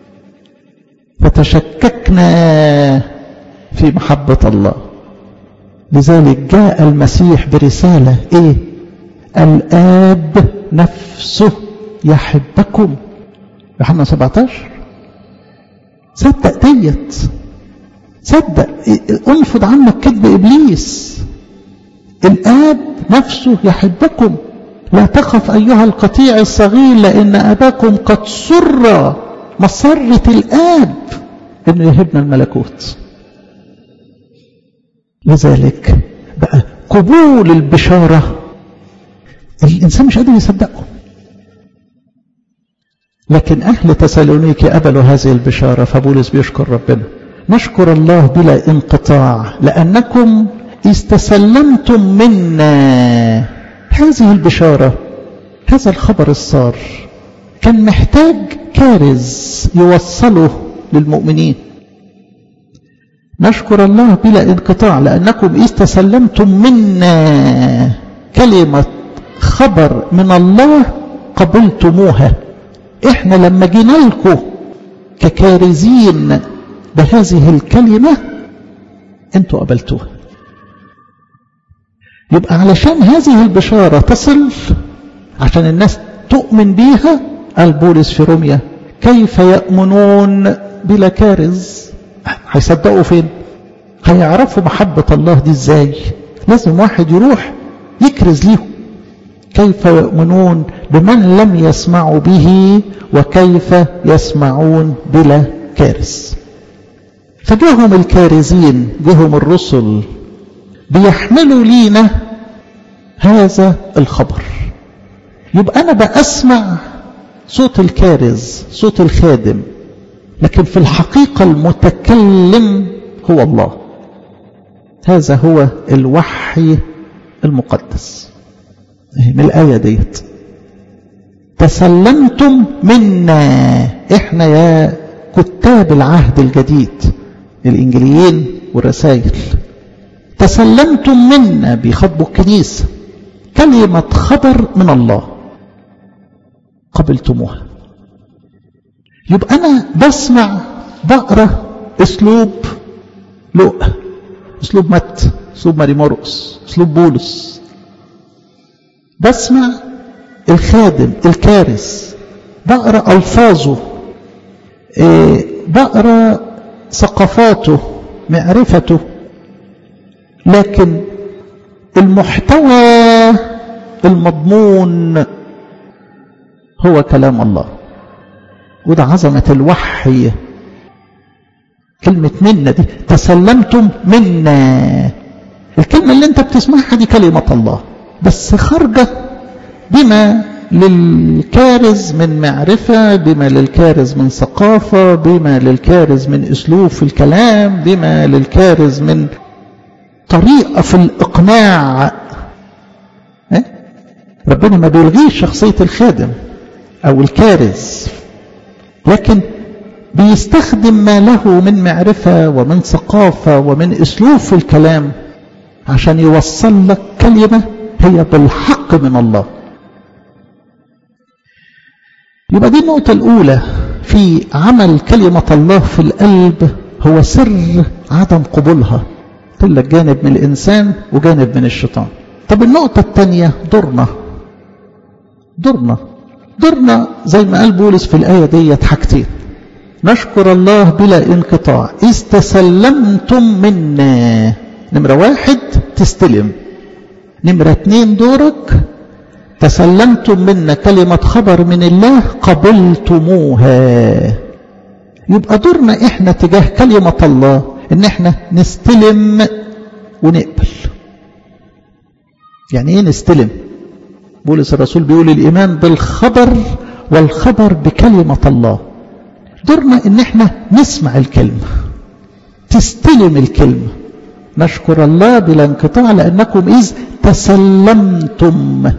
فتشككنا في محبة الله لذلك جاء المسيح برسالة ايه الآب نفسه يحبكم يوحنا 17 صدق ديت صدق انفض عنك كذب ابليس الآب نفسه يحبكم لا تخف أيها القطيع الصغير لأن أباكم قد سر مسرة الآب أنه يهبنا الملكوت لذلك بقى قبول البشارة الإنسان مش قادر يصدقه لكن أهل تسالونيكي قبلوا هذه البشارة فبولس بيشكر ربنا نشكر الله بلا انقطاع لأنكم استسلمتم منا هذه البشارة هذا الخبر الصار كان محتاج كارز يوصله للمؤمنين نشكر الله بلا انقطاع لأنكم استسلمتم منا كلمة خبر من الله قبلتموها احنا لما جينا لكم ككارزين بهذه الكلمة انتوا قبلتوها يبقى علشان هذه البشارة تصل عشان الناس تؤمن بيها قال بولس في روميا كيف يأمنون بلا كارز هيصدقوا فين هيعرفوا محبة الله دي ازاي لازم واحد يروح يكرز ليهم كيف يؤمنون بمن لم يسمعوا به وكيف يسمعون بلا كارز فجاهم الكارزين جاهم الرسل بيحملوا لينا هذا الخبر يبقى أنا بأسمع صوت الكارز صوت الخادم لكن في الحقيقة المتكلم هو الله هذا هو الوحي المقدس من الآية ديت تسلمتم منا احنا يا كتاب العهد الجديد الإنجليين والرسائل تسلمتم منا بيخاطبوا الكنيسة كلمة خبر من الله قبلتموها يبقى أنا بسمع بقرا أسلوب لؤ أسلوب مت أسلوب ماري مرقس أسلوب بولس بسمع الخادم الكارث بقرا ألفاظه إيه بقرا ثقافاته معرفته لكن المحتوى المضمون هو كلام الله وده عظمة الوحي كلمة منا دي تسلمتم منا الكلمة اللي انت بتسمعها دي كلمة الله بس خارجة بما للكارز من معرفة بما للكارز من ثقافة بما للكارز من اسلوب في الكلام بما للكارز من طريقة في الإقناع ربنا ما بيلغيش شخصية الخادم أو الكارز لكن بيستخدم ما له من معرفة ومن ثقافة ومن أسلوب في الكلام عشان يوصل لك كلمة هي بالحق من الله يبقى دي النقطة الأولى في عمل كلمة الله في القلب هو سر عدم قبولها قلت لك جانب من الإنسان وجانب من الشيطان طب النقطة الثانية دورنا دورنا دورنا زي ما قال بولس في الآية ديت حاجتين نشكر الله بلا انقطاع استسلمتم منا نمرة واحد تستلم نمرة اتنين دورك تسلمتم منا كلمة خبر من الله قبلتموها يبقى دورنا احنا تجاه كلمة الله ان احنا نستلم ونقبل يعني ايه نستلم بولس الرسول بيقول الايمان بالخبر والخبر بكلمة الله دورنا ان احنا نسمع الكلمة تستلم الكلمة نشكر الله بلا انقطاع لانكم اذ تسلمتم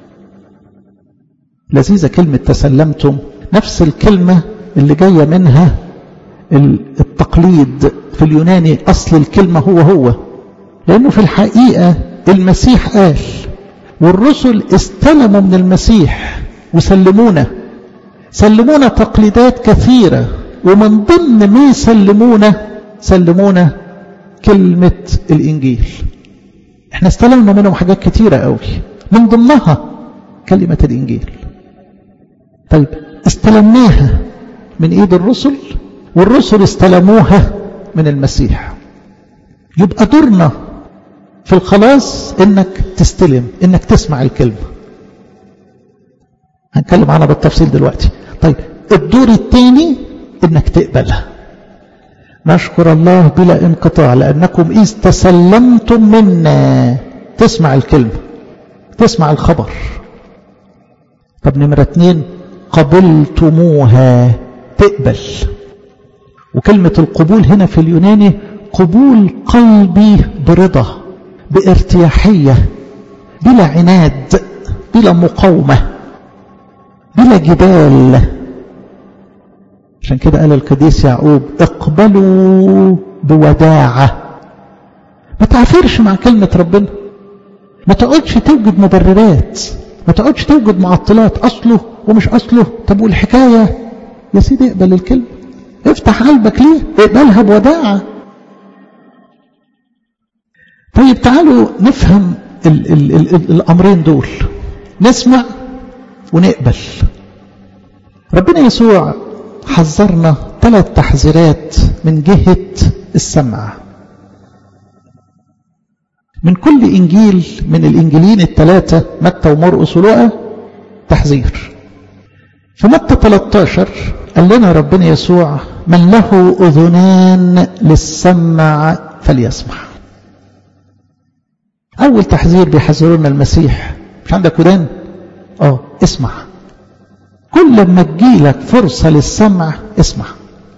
لذيذة كلمة تسلمتم نفس الكلمة اللي جاية منها التقليد في اليوناني أصل الكلمة هو هو لأنه في الحقيقة المسيح قال والرسل استلموا من المسيح وسلمونا سلمونا تقليدات كثيرة ومن ضمن ما يسلمونا سلمونا كلمة الإنجيل احنا استلمنا منهم حاجات كثيرة قوي من ضمنها كلمة الإنجيل طيب استلمناها من ايد الرسل والرسل استلموها من المسيح يبقى دورنا في الخلاص انك تستلم انك تسمع الكلمة هنتكلم عنها بالتفصيل دلوقتي طيب الدور الثاني انك تقبلها نشكر الله بلا انقطاع لانكم اذ تسلمتم منا تسمع الكلمه تسمع الخبر طب نمرة اتنين قبلتموها تقبل وكلمة القبول هنا في اليوناني قبول قلبي برضا بارتياحية بلا عناد بلا مقاومة بلا جبال عشان كده قال القديس يعقوب اقبلوا بوداعة ما تعافرش مع كلمة ربنا ما تقعدش توجد مبررات ما تقعدش توجد معطلات اصله ومش اصله طب والحكايه يا سيدي اقبل الكلمه افتح قلبك ليه اقبلها بوداعه طيب تعالوا نفهم ال ال ال ال الامرين دول نسمع ونقبل ربنا يسوع حذرنا ثلاث تحذيرات من جهه السمع من كل إنجيل من الإنجيلين الثلاثة متى ومرقس ولوقا تحذير في متى 13 قال لنا ربنا يسوع من له أذنان للسمع فليسمع أول تحذير بيحذرنا المسيح مش عندك ودان؟ اه اسمع كل ما تجيلك فرصة للسمع اسمع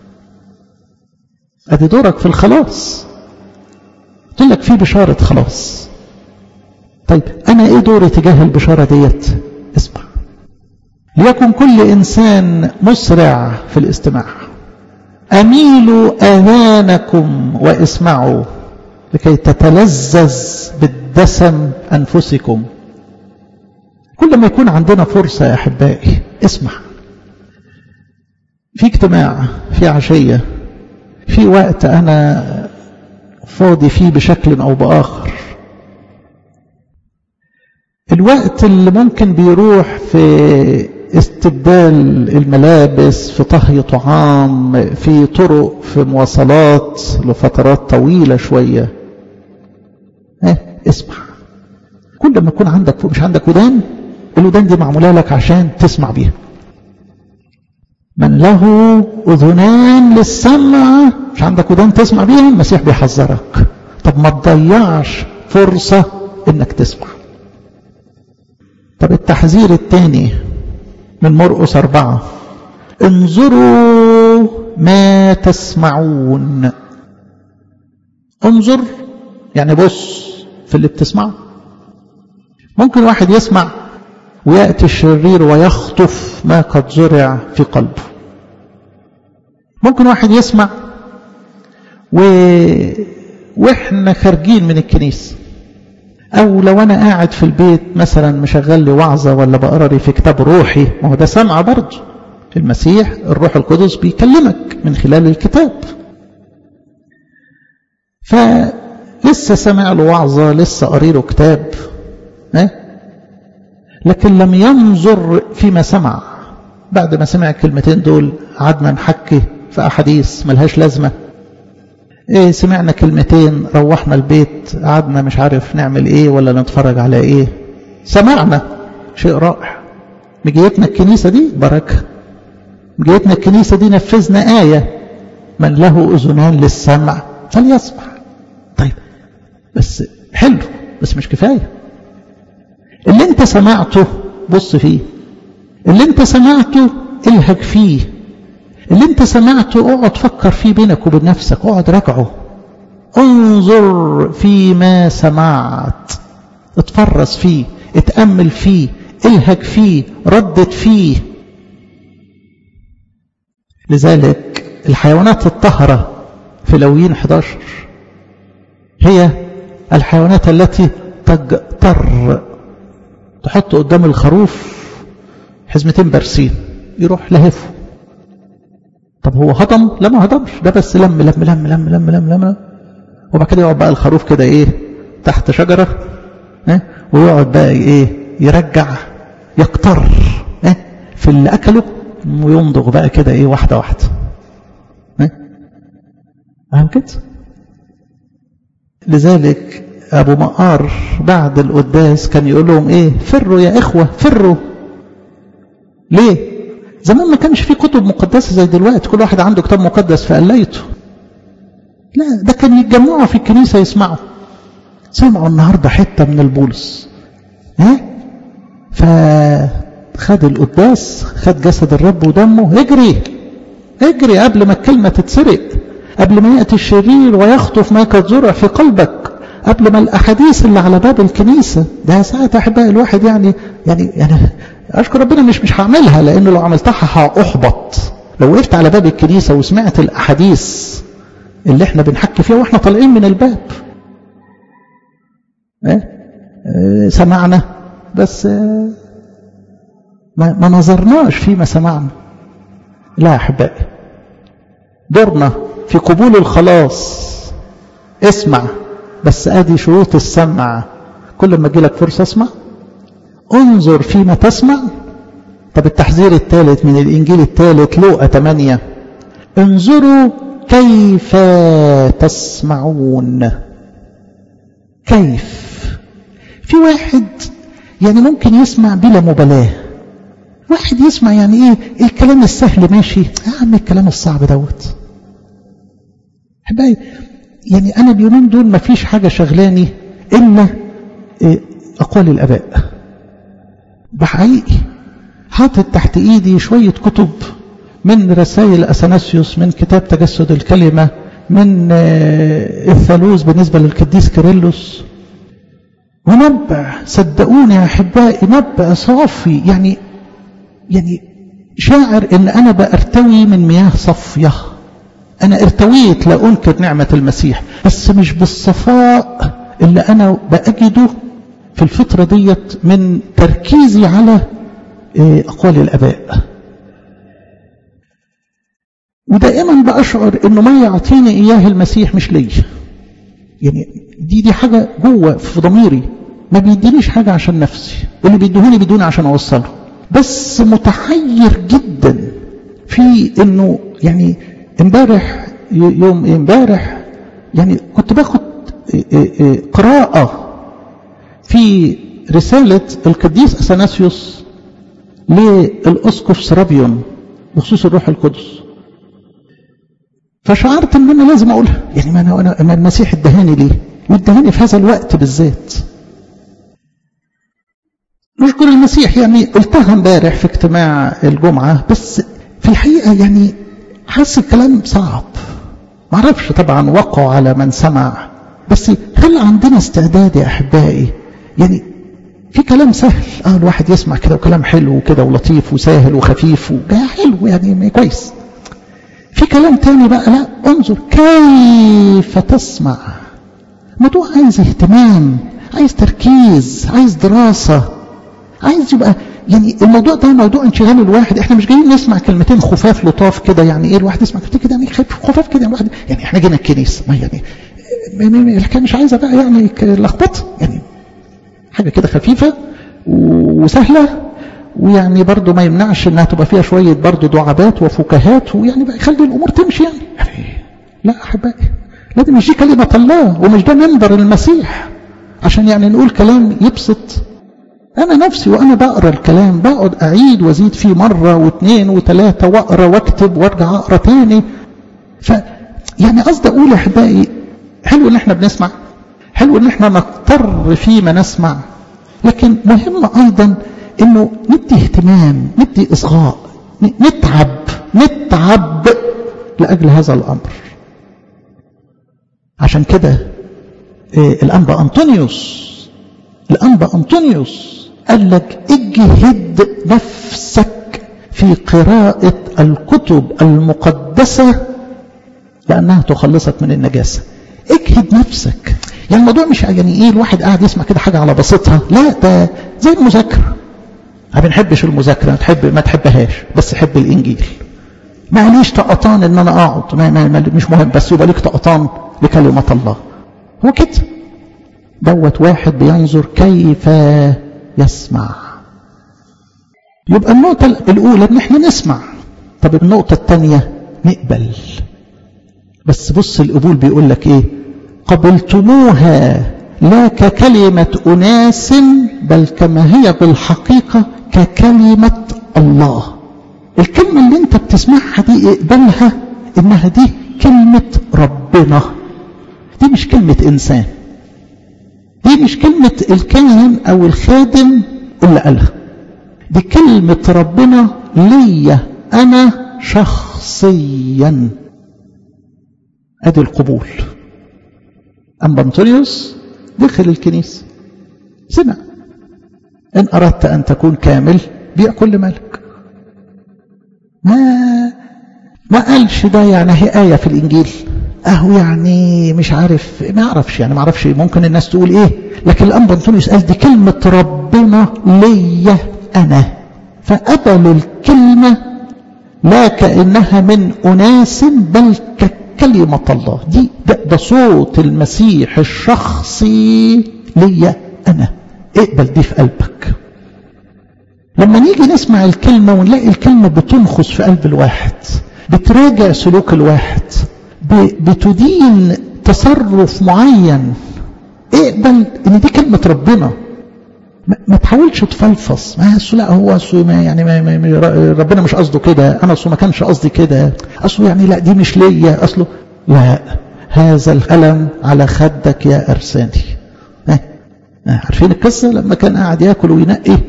ادي دورك في الخلاص قلت لك في بشارة خلاص طيب أنا إيه دوري تجاه البشارة ديت اسمع ليكن كل إنسان مسرع في الاستماع أميلوا آذانكم واسمعوا لكي تتلذذ بالدسم أنفسكم كل ما يكون عندنا فرصة يا أحبائي اسمع في اجتماع في عشية في وقت أنا فاضي فيه بشكل أو بآخر الوقت اللي ممكن بيروح في استبدال الملابس في طهي طعام في طرق في مواصلات لفترات طويلة شوية اه اسمع كل ما يكون عندك مش عندك ودان الودان دي معمولة لك عشان تسمع بيها من له أذنان للسمع مش عندك ودان تسمع بيها المسيح بيحذرك طب ما تضيعش فرصة انك تسمع طب التحذير الثاني من مرقس أربعة انظروا ما تسمعون انظر يعني بص في اللي بتسمعه ممكن واحد يسمع ويأتي الشرير ويخطف ما قد زرع في قلبه ممكن واحد يسمع و... واحنا خارجين من الكنيسة او لو انا قاعد في البيت مثلا مشغل لي وعظة ولا بقرا لي في كتاب روحي ما هو ده سمع برضه المسيح الروح القدس بيكلمك من خلال الكتاب فلسه سمع له وعظة لسه قاري له كتاب اه؟ لكن لم ينظر فيما سمع بعد ما سمع الكلمتين دول قعدنا نحكي في أحاديث ملهاش لازمة إيه سمعنا كلمتين روحنا البيت قعدنا مش عارف نعمل إيه ولا نتفرج على إيه سمعنا شيء رائع مجيتنا الكنيسة دي بركة مجيتنا الكنيسة دي نفذنا آية من له أذنان للسمع فليسمع طيب بس حلو بس مش كفاية اللي انت سمعته بص فيه اللي انت سمعته الهج فيه اللي انت سمعته اقعد فكر فيه بينك وبين نفسك اقعد راجعه انظر فيما سمعت اتفرس فيه اتأمل فيه الهج فيه ردد فيه لذلك الحيوانات الطهرة في لويين 11 هي الحيوانات التي تجتر تحط قدام الخروف حزمتين برسين يروح لهفه طب هو هضم لا ما هضمش ده بس لم لم لم لم لم لم لم وبعد كده يقعد بقى الخروف كده ايه تحت شجرة اه ويقعد بقى ايه يرجع يقتر اه في اللي اكله ويمضغ بقى كده ايه واحدة واحدة اه فاهم كده لذلك ابو مقار بعد القداس كان يقول لهم ايه فروا يا اخوة فروا ليه زمان ما كانش في كتب مقدسة زي دلوقتي كل واحد عنده كتاب مقدس في قلايته لا ده كان يتجمعوا في الكنيسة يسمعوا سمعوا النهاردة حتة من البولس ها فخد القداس خد جسد الرب ودمه اجري اجري قبل ما الكلمة تتسرق قبل ما يأتي الشرير ويخطف ما قد زرع في قلبك قبل ما الأحاديث اللي على باب الكنيسة ده ساعة أحبائي الواحد يعني يعني يعني أشكر ربنا مش مش هعملها لأنه لو عملتها هأحبط لو وقفت على باب الكنيسة وسمعت الأحاديث اللي احنا بنحكي فيها واحنا طالعين من الباب اه؟ اه سمعنا بس اه ما, ما نظرناش فيما سمعنا لا أحبائي دورنا في قبول الخلاص اسمع بس ادي شروط السمع كل ما لك فرصة اسمع انظر فيما تسمع طب التحذير الثالث من الانجيل الثالث لوقا 8 انظروا كيف تسمعون كيف في واحد يعني ممكن يسمع بلا مبالاة واحد يسمع يعني ايه الكلام السهل ماشي يا عم الكلام الصعب دوت احبائي يعني انا اليومين دول ما فيش حاجة شغلاني الا إيه اقوال الاباء بحقيقي حاطط تحت ايدي شوية كتب من رسائل اثناسيوس من كتاب تجسد الكلمة من الثالوث بالنسبة للقديس كيرلس ونبع صدقوني يا احبائي نبع صافي يعني يعني شاعر ان انا بارتوي من مياه صافيه أنا ارتويت لا أنكر نعمة المسيح بس مش بالصفاء اللي أنا بأجده في الفترة ديت من تركيزي على أقوال الأباء ودائما بأشعر أنه ما يعطيني إياه المسيح مش لي يعني دي دي حاجة جوه في ضميري ما بيدينيش حاجة عشان نفسي اللي بيديهوني بيدوني عشان أوصله بس متحير جدا في أنه يعني امبارح يوم امبارح يعني كنت باخد قراءة في رسالة القديس أثناسيوس للأسقف سرابيون بخصوص الروح القدس فشعرت ان انا لازم اقولها يعني ما انا انا المسيح ادهاني ليه وادهاني في هذا الوقت بالذات نشكر المسيح يعني قلتها امبارح في اجتماع الجمعة بس في الحقيقة يعني حاسس الكلام صعب معرفش طبعا وقعوا على من سمع بس هل عندنا استعداد يا احبائي يعني في كلام سهل اه الواحد يسمع كده وكلام حلو وكده ولطيف وسهل وخفيف وجاي حلو يعني كويس في كلام تاني بقى لا انظر كيف تسمع موضوع عايز اهتمام عايز تركيز عايز دراسة عايز يبقى يعني الموضوع ده موضوع انشغال الواحد احنا مش جايين نسمع كلمتين خفاف لطاف كده يعني ايه الواحد يسمع كلمتين كده يعني خفاف كده الواحد يعني احنا جينا الكنيسه ما يعني الحكايه مش عايزه بقى يعني لخبطه يعني حاجه كده خفيفه وسهله ويعني برضه ما يمنعش انها تبقى فيها شويه برضه دعابات وفكاهات ويعني بقى يخلي الامور تمشي يعني, يعني لا احبائي لازم مش دي كلمه الله ومش ده منبر المسيح عشان يعني نقول كلام يبسط أنا نفسي وأنا بقرأ الكلام بقعد أعيد وأزيد فيه مرة واثنين وثلاثة وأقرأ وأكتب وأرجع أقرأ تاني ف يعني قصدي أقول أحبائي حلو إن إحنا بنسمع حلو إن إحنا نضطر فيما نسمع لكن مهم أيضا إنه ندي اهتمام ندي إصغاء نتعب نتعب لأجل هذا الأمر عشان كده إيه الأنبا أنطونيوس الأنبا أنطونيوس قال لك اجهد نفسك في قراءة الكتب المقدسة لأنها تخلصك من النجاسة اجهد نفسك يعني الموضوع مش يعني ايه الواحد قاعد يسمع كده حاجة على بسيطها لا ده زي المذاكرة ما بنحبش المذاكرة تحب ما تحبهاش بس حب الإنجيل معليش طقطان ان انا اقعد ما ما ما مش مهم بس يبقى ليك طقطان لكلمة الله هو كده دوت واحد بينظر كيف يسمع يبقى النقطة الأولى إن إحنا نسمع طب النقطة الثانية نقبل بس بص القبول بيقول لك إيه قبلتموها لا ككلمة أناس بل كما هي بالحقيقة ككلمة الله الكلمة اللي انت بتسمعها دي اقبلها انها دي كلمة ربنا دي مش كلمة انسان دي مش كلمة الكاهن او الخادم اللي قالها دي كلمة ربنا ليا انا شخصيا ادي القبول اما انطونيوس دخل الكنيسة سمع ان اردت ان تكون كامل بيع كل مالك ما ما قالش ده يعني هي آية في الإنجيل أهو يعني مش عارف ما أعرفش يعني ما أعرفش ممكن الناس تقول إيه لكن الأنبا أنطونيوس قال دي كلمة ربنا ليا أنا فقبل الكلمة لا كأنها من أناس بل ككلمة الله دي ده, ده صوت المسيح الشخصي ليا أنا اقبل دي في قلبك لما نيجي نسمع الكلمة ونلاقي الكلمة بتنخص في قلب الواحد بتراجع سلوك الواحد بتدين تصرف معين اقبل ان دي كلمة ربنا ما تحاولش تفلفص ما لا هو اصله ما يعني ما ما ربنا مش قصده كده انا اصله ما كانش قصدي كده اصله يعني لا دي مش ليا اصله لا هذا القلم على خدك يا ارساني عارفين القصه لما كان قاعد ياكل وينقي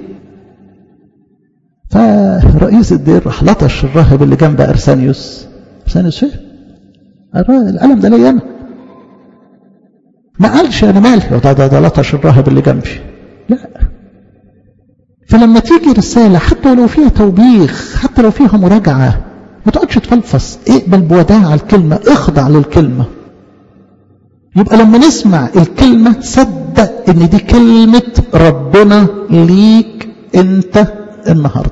فرئيس الدير راح لطش الراهب اللي جنب ارسانيوس ارسانيوس فين القلم ده ليا انا ما قالش انا مالي ده, ده, ده لطش الراهب اللي جنبي لا فلما تيجي رسالة حتى لو فيها توبيخ حتى لو فيها مراجعة ما تقعدش تفلفص اقبل بوداع الكلمة اخضع للكلمة يبقى لما نسمع الكلمة صدق ان دي كلمة ربنا ليك انت النهاردة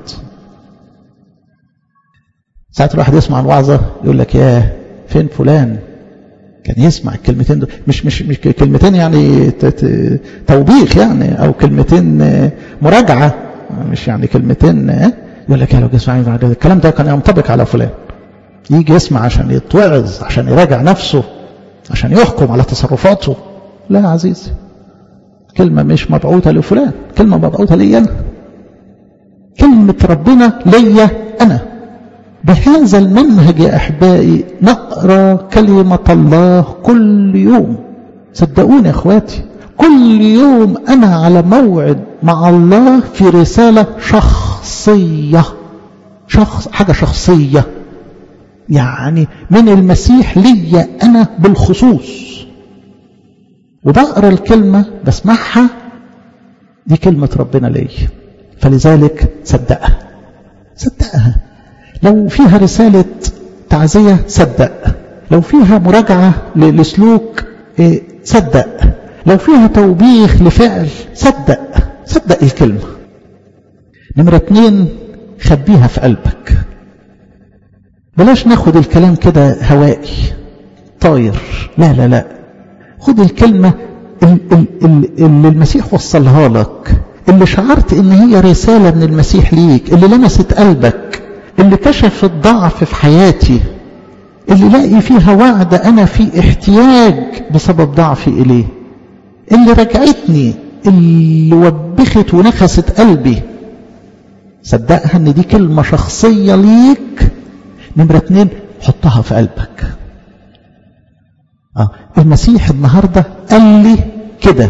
ساعات الواحد يسمع الوعظة يقول لك يا فين فلان كان يسمع الكلمتين دول مش مش مش كلمتين يعني توبيخ يعني او كلمتين مراجعه مش يعني كلمتين يقول لك يا لو يسمع الكلام ده كان ينطبق على فلان يجي يسمع عشان يتوعظ عشان يراجع نفسه عشان يحكم على تصرفاته لا يا عزيزي كلمه مش مبعوثه لفلان كلمه مبعوثه لي انا كلمه ربنا ليا انا بهذا المنهج يا أحبائي نقرأ كلمة الله كل يوم صدقوني يا أخواتي كل يوم أنا على موعد مع الله في رسالة شخصية شخص حاجة شخصية يعني من المسيح ليا أنا بالخصوص وبقرأ الكلمة بسمعها دي كلمة ربنا لي فلذلك صدقها صدقها لو فيها رسالة تعزية صدق لو فيها مراجعة لسلوك صدق لو فيها توبيخ لفعل صدق صدق الكلمة نمرة اتنين خبيها في قلبك بلاش ناخد الكلام كده هوائي طاير لا لا لا خد الكلمة اللي المسيح وصلها لك اللي شعرت ان هي رسالة من المسيح ليك اللي لمست قلبك اللي كشف الضعف في حياتي اللي لاقي فيها وعد أنا في احتياج بسبب ضعفي إليه اللي رجعتني اللي وبخت ونخست قلبي صدقها ان دي كلمة شخصية ليك نمرة اتنين حطها في قلبك آه. المسيح النهاردة قال لي كده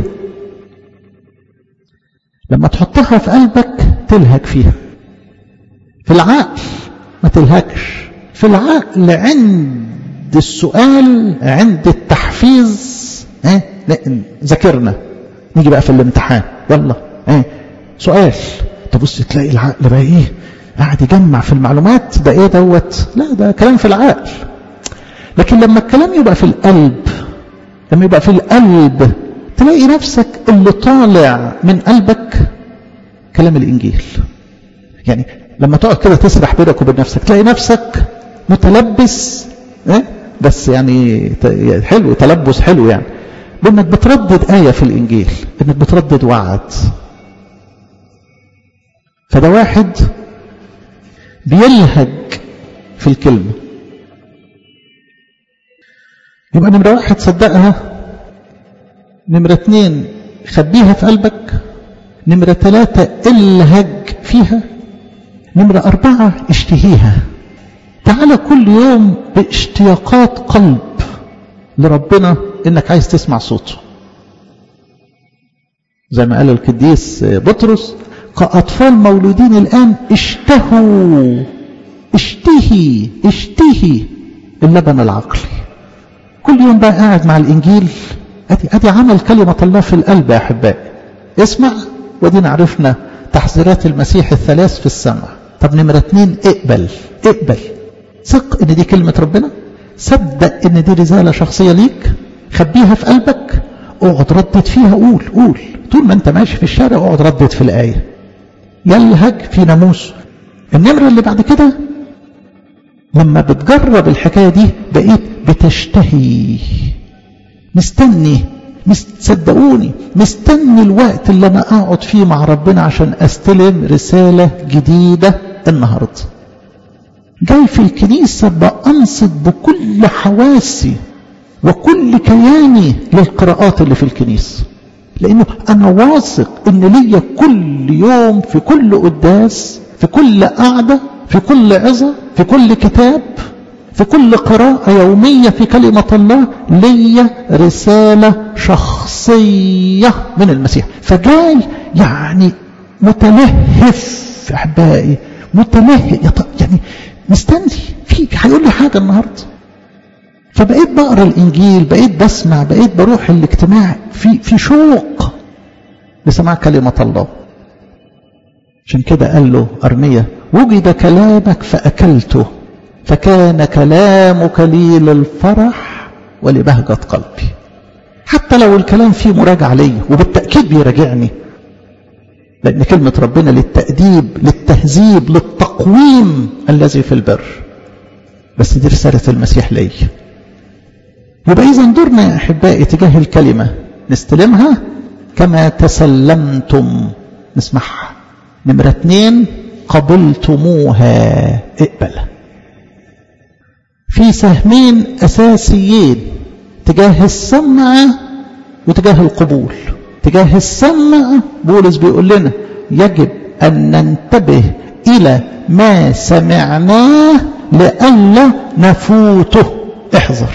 لما تحطها في قلبك تلهج فيها في العقل ما تلهكش في العقل عند السؤال عند التحفيز ها ذاكرنا نيجي بقى في الامتحان يلا ها سؤال تبص تلاقي العقل بقى ايه قاعد يجمع في المعلومات ده ايه دوت لا ده كلام في العقل لكن لما الكلام يبقى في القلب لما يبقى في القلب تلاقي نفسك اللي طالع من قلبك كلام الانجيل يعني لما تقعد كده تسرح بينك وبين نفسك تلاقي نفسك متلبس إيه؟ بس يعني حلو تلبس حلو يعني بانك بتردد آية في الإنجيل انك بتردد وعد فده واحد بيلهج في الكلمة يبقى نمرة واحد صدقها نمرة اتنين خبيها في قلبك نمرة ثلاثة الهج فيها نمرة أربعة اشتهيها تعالى كل يوم باشتياقات قلب لربنا انك عايز تسمع صوته زي ما قال القديس بطرس كأطفال مولودين الآن اشتهوا اشتهي اشتهي اللبن العقلي كل يوم بقى قاعد مع الإنجيل أدي, أدي عمل كلمة الله في القلب يا أحبائي اسمع ودينا عرفنا تحذيرات المسيح الثلاث في السمع طب نمرة اتنين اقبل اقبل ثق ان دي كلمة ربنا صدق ان دي رسالة شخصية ليك خبيها في قلبك اقعد ردد فيها قول قول طول ما انت ماشي في الشارع اقعد ردد في الآية يلهج في ناموسه النمرة اللي بعد كده لما بتجرب الحكاية دي بقيت بتشتهي مستني صدقوني مستني الوقت اللي انا اقعد فيه مع ربنا عشان استلم رسالة جديدة النهاردة جاي في الكنيسة بأنصت بكل حواسي وكل كياني للقراءات اللي في الكنيسة لأنه أنا واثق إن ليا كل يوم في كل قداس في كل قعدة في كل عظة في كل كتاب في كل قراءة يومية في كلمة الله ليا رسالة شخصية من المسيح فجاي يعني متلهف أحبائي متلهف يعني مستني في هيقول لي حاجة النهاردة فبقيت بقرا الانجيل بقيت بسمع بقيت بروح الاجتماع في في شوق لسماع كلمه الله عشان كده قال له ارميا وجد كلامك فاكلته فكان كلامك لي للفرح ولبهجه قلبي حتى لو الكلام فيه مراجعه ليا وبالتاكيد بيراجعني لان كلمه ربنا للتاديب للتهذيب للتقويم الذي في البر بس دي رساله المسيح ليا يبقى إذا دورنا يا أحبائي تجاه الكلمة نستلمها كما تسلمتم نسمعها نمرة اتنين قبلتموها اقبل في سهمين أساسيين تجاه السمع وتجاه القبول تجاه السمع بولس بيقول لنا يجب أن ننتبه إلى ما سمعناه لئلا نفوته احذر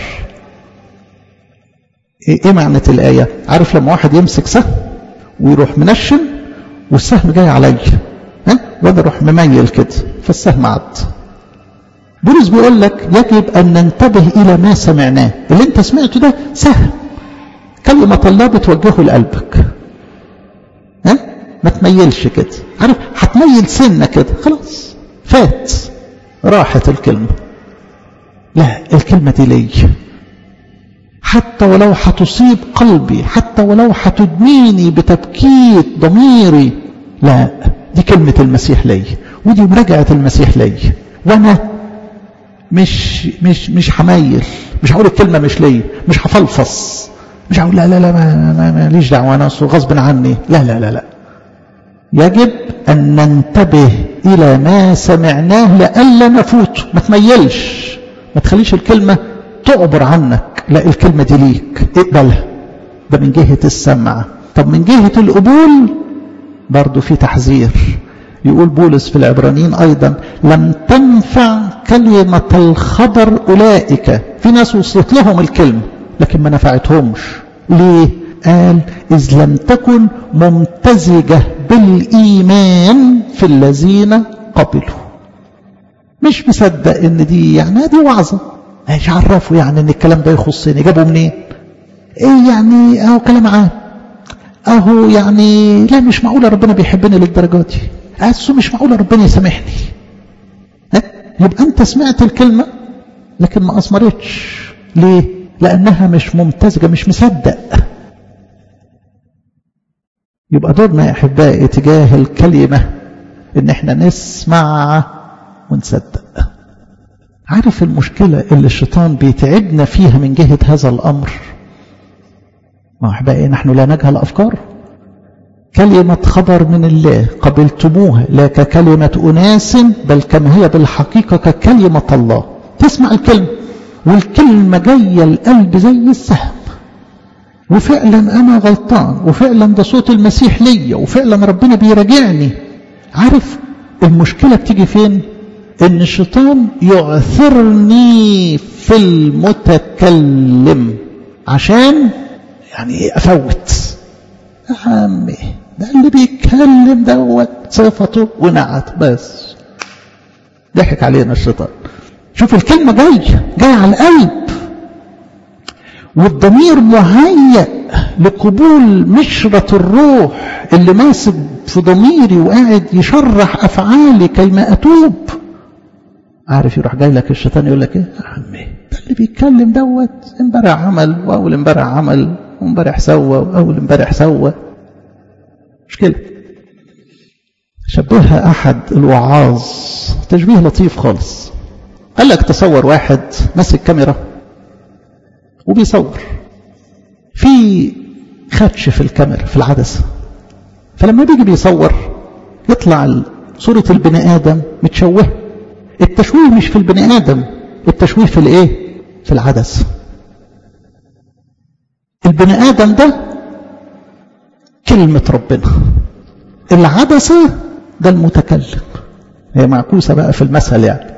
ايه معنى الآية عارف لما واحد يمسك سهم ويروح منشن والسهم جاي عليا ها وانا اروح مميل كده فالسهم عد بولس بيقول لك يجب ان ننتبه الى ما سمعناه اللي انت سمعته ده سهم كلمة الله بتوجهه لقلبك ها ما تميلش كده عارف هتميل سنة كده خلاص فات راحت الكلمة لا الكلمة دي ليا حتى ولو هتصيب قلبي حتى لو هتدميني بتبكيت ضميري لا دي كلمة المسيح لي ودي مراجعة المسيح لي وانا مش مش مش هميل مش هقول الكلمة مش لي مش هفلفص مش هقول لا لا لا ما, ما, ما ليش دعوة انا غصب عني لا لا لا لا يجب أن ننتبه إلى ما سمعناه لئلا نفوت ما تميلش ما تخليش الكلمة تعبر عنك لا الكلمة دي ليك اقبلها ده من جهة السمع طب من جهة القبول برضو في تحذير يقول بولس في العبرانيين أيضا لم تنفع كلمة الخبر أولئك في ناس وصلت لهم الكلمة لكن ما نفعتهمش ليه قال إذ لم تكن ممتزجة بالإيمان في الذين قبلوا مش مصدق ان دي يعني دي وعظة مش عرفوا يعني ان الكلام ده يخصني جابوا منين ايه يعني اهو كلام عام اهو يعني لا مش معقولة ربنا بيحبني للدرجة دي أسو مش معقولة ربنا يسامحني ها يبقى انت سمعت الكلمة لكن ما أثمرتش ليه لأنها مش ممتزجة مش مصدق يبقى دورنا يا أحبائي تجاه الكلمة إن احنا نسمع ونصدق عارف المشكلة اللي الشيطان بيتعبنا فيها من جهة هذا الأمر ما أحبائي نحن لا نجهل أفكار كلمة خبر من الله قبلتموها لا ككلمة أناس بل كما هي بالحقيقة ككلمة الله تسمع الكلمة والكلمة جاية القلب زي السهم وفعلا أنا غلطان وفعلا ده صوت المسيح ليا وفعلا ربنا بيراجعني عارف المشكلة بتيجي فين ان الشيطان يعثرني في المتكلم عشان يعني ايه افوت يا عمي ده اللي بيتكلم دوت صفته ونعت بس ضحك علينا الشيطان شوف الكلمة جاية جاية على القلب والضمير مهيأ لقبول مشرة الروح اللي ماسك في ضميري وقاعد يشرح أفعالي كيما أتوب عارف يروح جاي لك الشيطان يقول لك ايه يا عمي ده اللي بيتكلم دوت امبارح عمل واول امبارح عمل وامبارح سوى واول امبارح سوى مشكله شبهها احد الوعاظ تشبيه لطيف خالص قال لك تصور واحد ماسك كاميرا وبيصور في خدش في الكاميرا في العدسه فلما بيجي بيصور يطلع صوره البني ادم متشوهه التشويه مش في البني آدم التشويه في الايه في العدسة البني آدم ده كلمة ربنا العدسة ده المتكلم هي معكوسة بقى في المثل يعني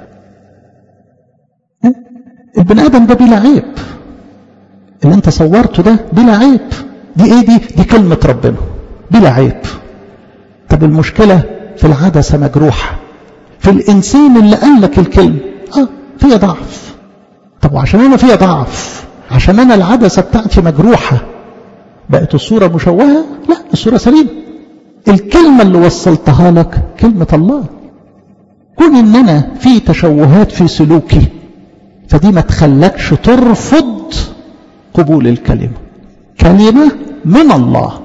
البني آدم ده بلا عيب اللي انت صورته ده بلا عيب دي ايه دي دي كلمة ربنا بلا عيب طب المشكلة في العدسة مجروحة في الإنسان اللي قال لك الكلمة آه فيها ضعف طب وعشان أنا فيها ضعف عشان أنا العدسة بتاعتي مجروحة بقت الصورة مشوهة لا الصورة سليمة الكلمة اللي وصلتها لك كلمة الله كون إن أنا في تشوهات في سلوكي فدي ما تخلكش ترفض قبول الكلمة كلمة من الله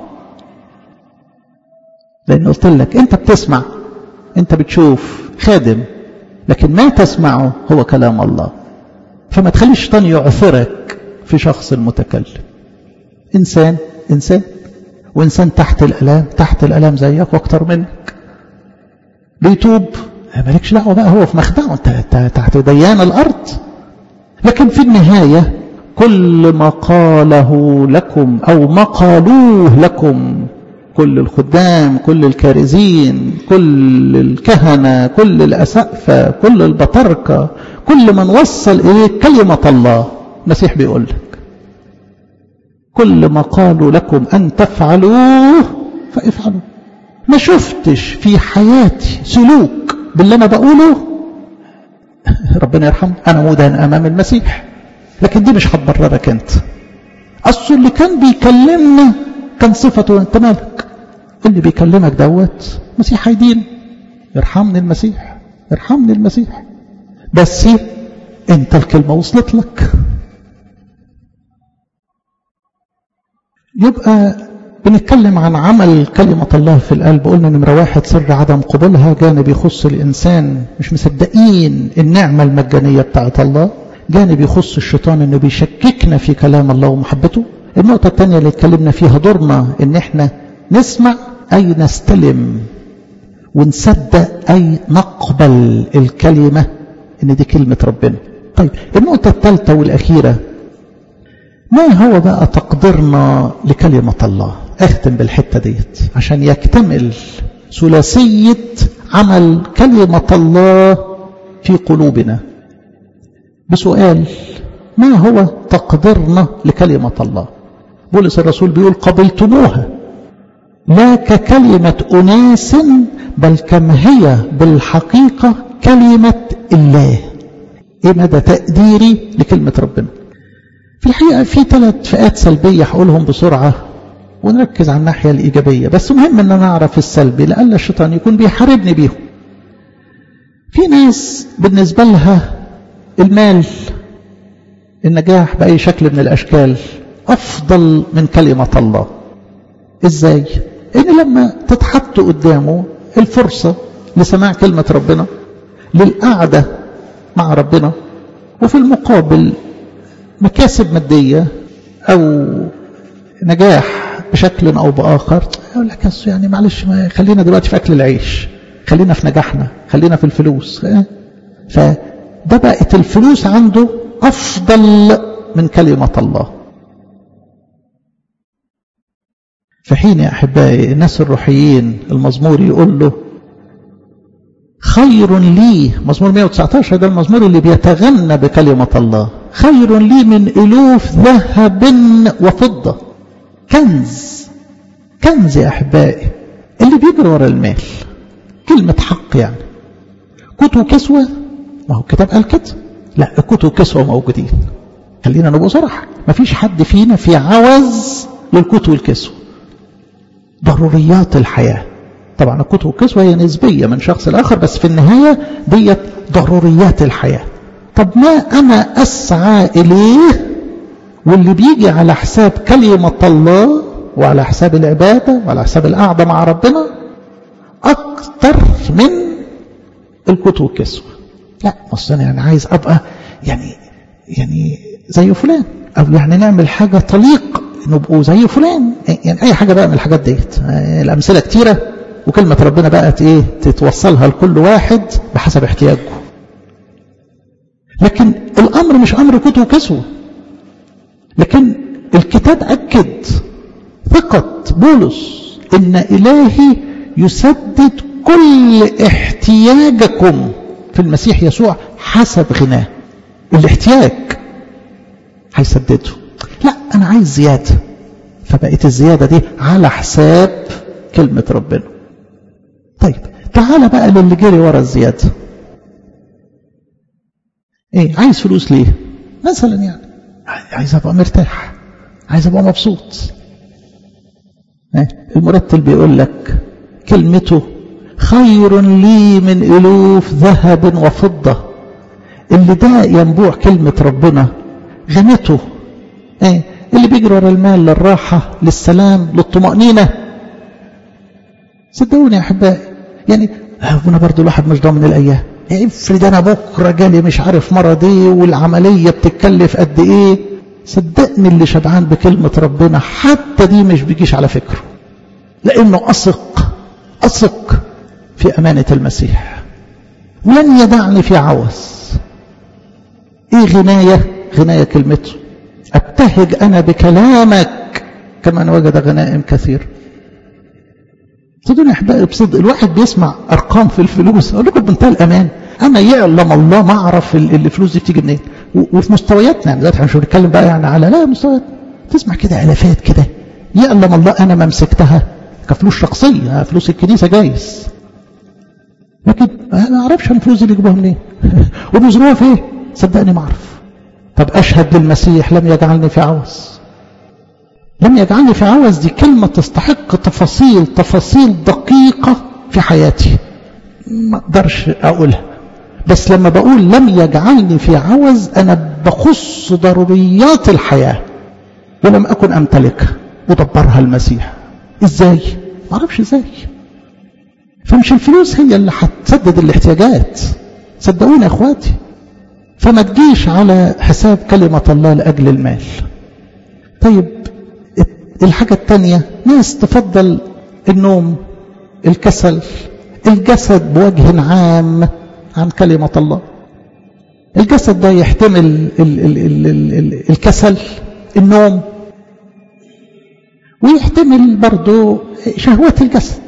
لأن قلت لك أنت بتسمع أنت بتشوف خادم لكن ما تسمعه هو كلام الله فما تخليش الشيطان يعثرك في شخص المتكلم إنسان إنسان وإنسان تحت الألام تحت الألام زيك وأكتر منك بيتوب مالكش دعوة بقى هو في مخدعه أنت تحت ديان الأرض لكن في النهاية كل ما قاله لكم أو ما قالوه لكم كل الخدام كل الكارزين كل الكهنة كل الأسقفة كل البطركة كل من وصل إليه كلمة الله المسيح بيقول لك كل ما قالوا لكم أن تفعلوه فافعلوا ما شفتش في حياتي سلوك باللي أنا بقوله ربنا يرحمه أنا مدهن أمام المسيح لكن دي مش هتبررك أنت أصل اللي كان بيكلمنا كان صفته أنت مالك اللي بيكلمك دوت مسيح هيدين يرحمني المسيح يرحمني المسيح بس انت الكلمة وصلت لك يبقى بنتكلم عن عمل كلمة الله في القلب قلنا نمرة واحد سر عدم قبولها جانب يخص الإنسان مش مصدقين النعمة المجانية بتاعت الله جانب يخص الشيطان انه بيشككنا في كلام الله ومحبته النقطة الثانية اللي اتكلمنا فيها دورنا ان احنا نسمع أي نستلم ونصدق أي نقبل الكلمة إن دي كلمة ربنا طيب النقطة الثالثة والأخيرة ما هو بقى تقديرنا لكلمة الله أختم بالحتة ديت عشان يكتمل ثلاثية عمل كلمة الله في قلوبنا بسؤال ما هو تقديرنا لكلمة الله بولس الرسول بيقول قبلتموها لا ككلمة أناس بل كم هي بالحقيقة كلمة الله إيه مدى تقديري لكلمة ربنا في الحقيقة في ثلاث فئات سلبية هقولهم بسرعة ونركز على الناحية الإيجابية بس مهم أن نعرف السلبي لأن الشيطان يكون بيحاربني بيهم في ناس بالنسبة لها المال النجاح بأي شكل من الأشكال أفضل من كلمة الله إزاي؟ إن لما تتحط قدامه الفرصة لسماع كلمة ربنا للقعدة مع ربنا وفي المقابل مكاسب مادية أو نجاح بشكل أو بآخر يقول لك يعني معلش ما خلينا دلوقتي في أكل العيش خلينا في نجاحنا خلينا في الفلوس فده بقت الفلوس عنده أفضل من كلمة الله في حين يا أحبائي الناس الروحيين المزمور يقول له خير لي مزمور 119 ده المزمور اللي بيتغنى بكلمة الله خير لي من ألوف ذهب وفضة كنز كنز يا أحبائي اللي بيجري ورا المال كلمة حق يعني كوت وكسوة ما هو الكتاب قال كده لا الكوت وكسوة موجودين خلينا نبقى صراحة ما فيش حد فينا في عوز للكوت والكسوة ضروريات الحياة طبعا الكوت والكسوة هي نسبية من شخص لآخر بس في النهاية ديت ضروريات الحياة طب ما أنا أسعى إليه واللي بيجي على حساب كلمة الله وعلى حساب العبادة وعلى حساب القعدة مع ربنا أكتر من الكوت والكسوة لا أصل أنا يعني عايز أبقى يعني يعني زي فلان أو يعني نعمل حاجة طليق نبقوا زي فلان يعني أي حاجة بقى من الحاجات ديت الأمثلة كتيرة وكلمة ربنا بقت إيه تتوصلها لكل واحد بحسب احتياجه لكن الأمر مش أمر كوت وكسوة لكن الكتاب أكد ثقة بولس إن إلهي يسدد كل احتياجكم في المسيح يسوع حسب غناه الاحتياج هيسدده لا أنا عايز زيادة فبقيت الزيادة دي على حساب كلمة ربنا طيب تعال بقى للي جري ورا الزيادة ايه عايز فلوس ليه مثلا يعني عايز ابقى مرتاح عايز ابقى مبسوط ايه المرتل بيقول لك كلمته خير لي من الوف ذهب وفضة اللي ده ينبوع كلمة ربنا غنته ايه اللي بيجري ورا المال للراحة للسلام للطمأنينة صدقوني يا احبائي يعني هنا برضو الواحد مش ضامن الايام افرض انا بكره جالي مش عارف مرض ايه والعمليه بتتكلف قد ايه صدقني اللي شبعان بكلمه ربنا حتى دي مش بيجيش على فكره لانه اثق اثق في امانه المسيح ولن يدعني في عوز ايه غنايه غنايه كلمته ابتهج انا بكلامك كمن وجد غنائم كثير صدقوني احبائي بصدق الواحد بيسمع ارقام في الفلوس اقول لكم بمنتهى الامان انا يعلم الله ما اعرف الفلوس دي بتيجي منين وفي مستوياتنا يعني دلوقتي احنا مش بنتكلم بقى يعني على لا مستويات تسمع كده الافات كده يعلم الله انا ما مسكتها كفلوس شخصيه فلوس الكنيسه جايز لكن انا ما اعرفش الفلوس اللي يجيبوها منين وبيزروها في ايه صدقني ما اعرف طب اشهد للمسيح لم يجعلني في عوز لم يجعلني في عوز دي كلمة تستحق تفاصيل تفاصيل دقيقة في حياتي ما اقدرش اقولها بس لما بقول لم يجعلني في عوز انا بخص ضروريات الحياة ولم اكن امتلكها ودبرها المسيح ازاي ما اعرفش ازاي فمش الفلوس هي اللي هتسدد الاحتياجات صدقوني يا اخواتي فما تجيش على حساب كلمة الله لأجل المال طيب الحاجة التانية ناس تفضل النوم الكسل الجسد بوجه عام عن كلمة الله الجسد ده يحتمل ال ال ال ال ال الكسل النوم ويحتمل برضو شهوات الجسد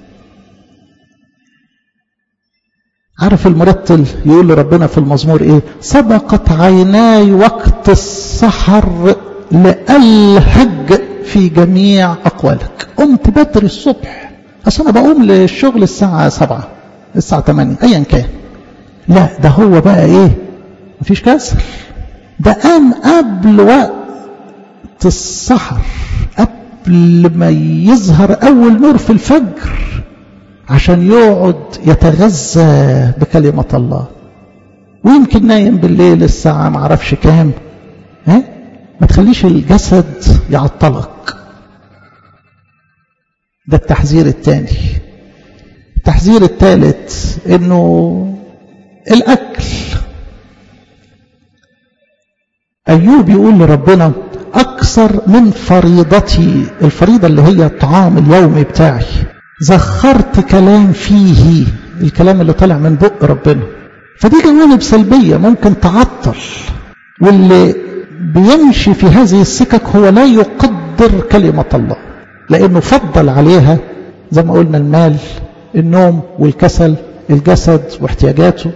عارف المرتل يقول لربنا في المزمور ايه سبقت عيناي وقت السحر لألهج في جميع أقوالك قمت بدري الصبح أصل أنا بقوم للشغل الساعة سبعة الساعة ثمانية أيا كان لا ده هو بقى إيه مفيش كسر ده قام قبل وقت السحر قبل ما يظهر أول نور في الفجر عشان يقعد يتغذى بكلمة الله ويمكن نايم بالليل الساعة معرفش كام ها ما تخليش الجسد يعطلك ده التحذير الثاني التحذير الثالث انه الاكل ايوب يقول لربنا اكثر من فريضتي الفريضه اللي هي الطعام اليومي بتاعي زخرت كلام فيه الكلام اللي طالع من بق ربنا فدي جوانب سلبيه ممكن تعطل واللي بيمشي في هذه السكك هو لا يقدر كلمة الله لأنه فضل عليها زي ما قلنا المال النوم والكسل الجسد واحتياجاته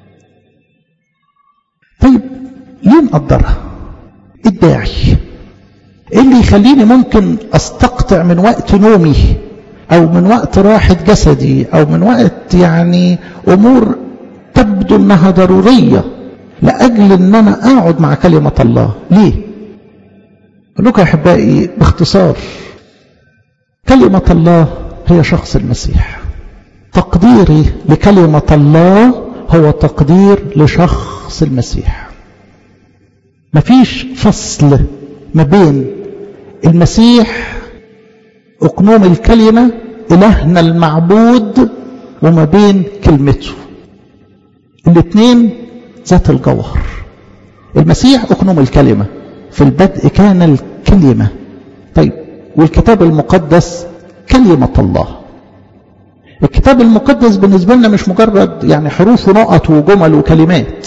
طيب ليه نقدرها الداعي ايه اللي يخليني ممكن استقطع من وقت نومي او من وقت راحة جسدي او من وقت يعني امور تبدو انها ضرورية لاجل ان انا اقعد مع كلمة الله ليه اقول لكم يا احبائي باختصار كلمة الله هي شخص المسيح تقديري لكلمة الله هو تقدير لشخص المسيح مفيش فصل ما بين المسيح أقنوم الكلمة إلهنا المعبود وما بين كلمته الاثنين ذات الجوهر المسيح أقنوم الكلمة في البدء كان الكلمة طيب والكتاب المقدس كلمة الله الكتاب المقدس بالنسبة لنا مش مجرد يعني حروف ونقط وجمل وكلمات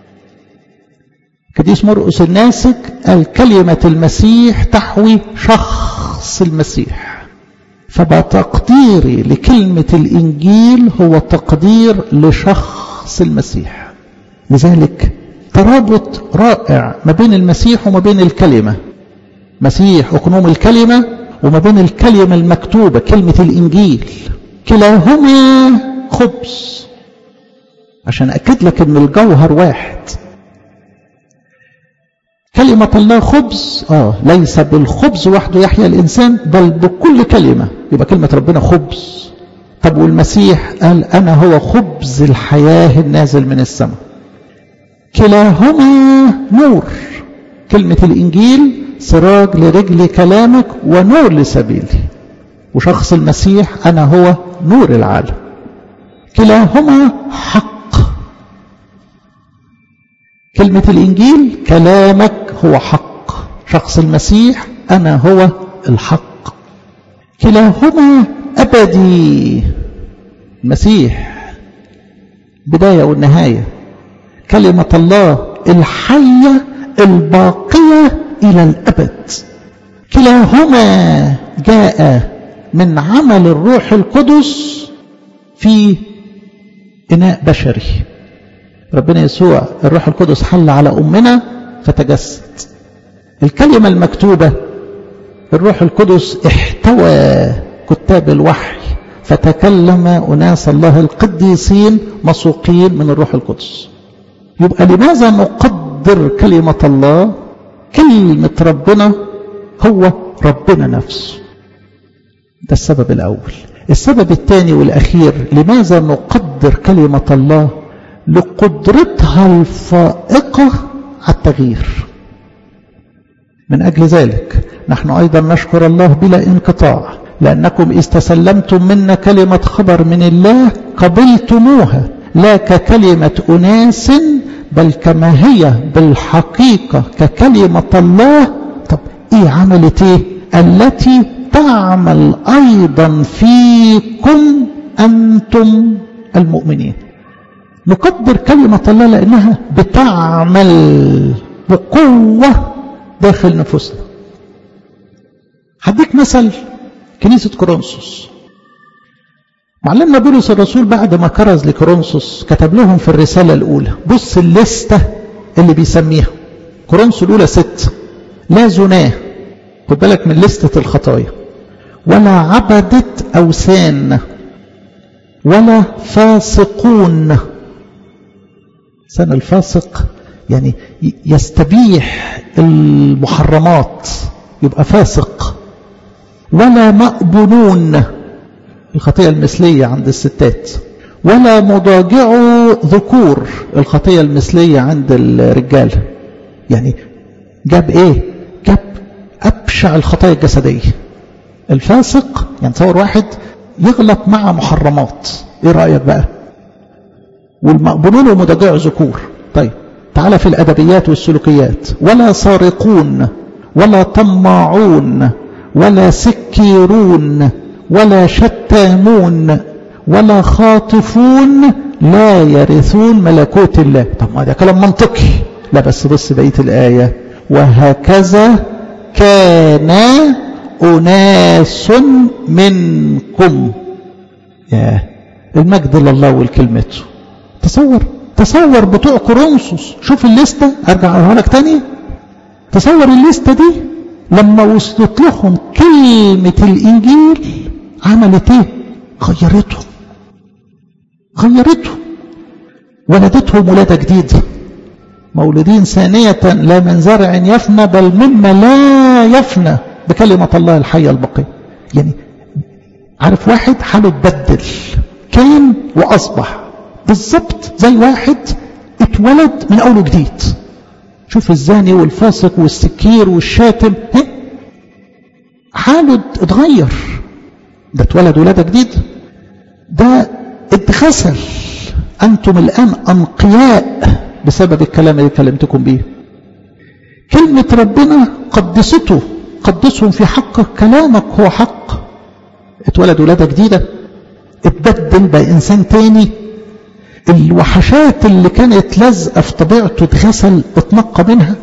قديس مرقس الناسك قال كلمة المسيح تحوي شخص المسيح فبتقديري لكلمة الإنجيل هو تقدير لشخص المسيح لذلك ترابط رائع ما بين المسيح وما بين الكلمة مسيح أقنوم الكلمة وما بين الكلمة المكتوبة كلمة الإنجيل كلاهما خبز عشان أكد لك أن الجوهر واحد كلمة الله خبز آه ليس بالخبز وحده يحيا الإنسان بل بكل كلمة يبقى كلمة ربنا خبز طب والمسيح قال أنا هو خبز الحياة النازل من السماء كلاهما نور كلمة الإنجيل سراج لرجل كلامك ونور لسبيلي وشخص المسيح أنا هو نور العالم كلاهما حق كلمة الإنجيل كلامك هو حق شخص المسيح أنا هو الحق كلاهما أبدي المسيح بداية والنهاية كلمة الله الحية الباقية إلى الأبد كلاهما جاء من عمل الروح القدس في إناء بشري ربنا يسوع الروح القدس حل على أمنا فتجسد الكلمة المكتوبة الروح القدس احتوى كتاب الوحي فتكلم أناس الله القديسين مسوقين من الروح القدس يبقى لماذا نقدر كلمة الله كلمة ربنا هو ربنا نفسه ده السبب الأول السبب الثاني والأخير لماذا نقدر كلمة الله لقدرتها الفائقة على التغيير من أجل ذلك نحن أيضا نشكر الله بلا انقطاع لأنكم إذ تسلمتم منا كلمة خبر من الله قبلتموها لا ككلمة أناس بل كما هي بالحقيقة ككلمة الله طب إيه عملت إيه التي تعمل أيضا فيكم أنتم المؤمنين نقدر كلمة الله لأنها بتعمل بقوة داخل نفوسنا هديك مثل كنيسة كورنثوس معلمنا بولس الرسول بعد ما كرز لكورنثوس كتب لهم في الرسالة الأولى بص الليستة اللي بيسميها كورنثوس الأولى ست لا زناه خد بالك من لستة الخطايا ولا عبدة أوثان ولا فاسقون سنة الفاسق يعني يستبيح المحرمات يبقى فاسق ولا مأبنون الخطية المثلية عند الستات ولا مضاجع ذكور الخطية المثلية عند الرجال يعني جاب ايه جاب أبشع الخطايا الجسدية الفاسق يعني تصور واحد يغلط مع محرمات ايه رأيك بقى والمقبولون ومضاجع ذكور طيب تعالى في الأدبيات والسلوكيات ولا سارقون ولا طماعون ولا سكيرون ولا شتامون ولا خاطفون لا يرثون ملكوت الله طب ما ده كلام منطقي لا بس بص بقيه الآية وهكذا كان أناس منكم يا المجد لله ولكلمته تصور تصور بتوع كورنثوس شوف الليسته ارجع اقولها لك تاني تصور الليسته دي لما وصلت لهم كلمه الانجيل عملت ايه غيرتهم غيرتهم ولدتهم ولاده جديده مولودين ثانيه لا من زرع يفنى بل مما لا يفنى بكلمه الله الحيه البقيه يعني عارف واحد حاله اتبدل كان واصبح بالظبط زي واحد اتولد من اول جديد شوف الزاني والفاسق والسكير والشاتم حاله اتغير ده اتولد ولاده جديد ده اتغسل انتم الان انقياء بسبب الكلام اللي كلمتكم بيه كلمه ربنا قدسته قدسهم في حقك كلامك هو حق اتولد ولاده جديده اتبدل بقى انسان تاني الوحشات اللي كانت لازقه في طبيعته اتغسل اتنقى منها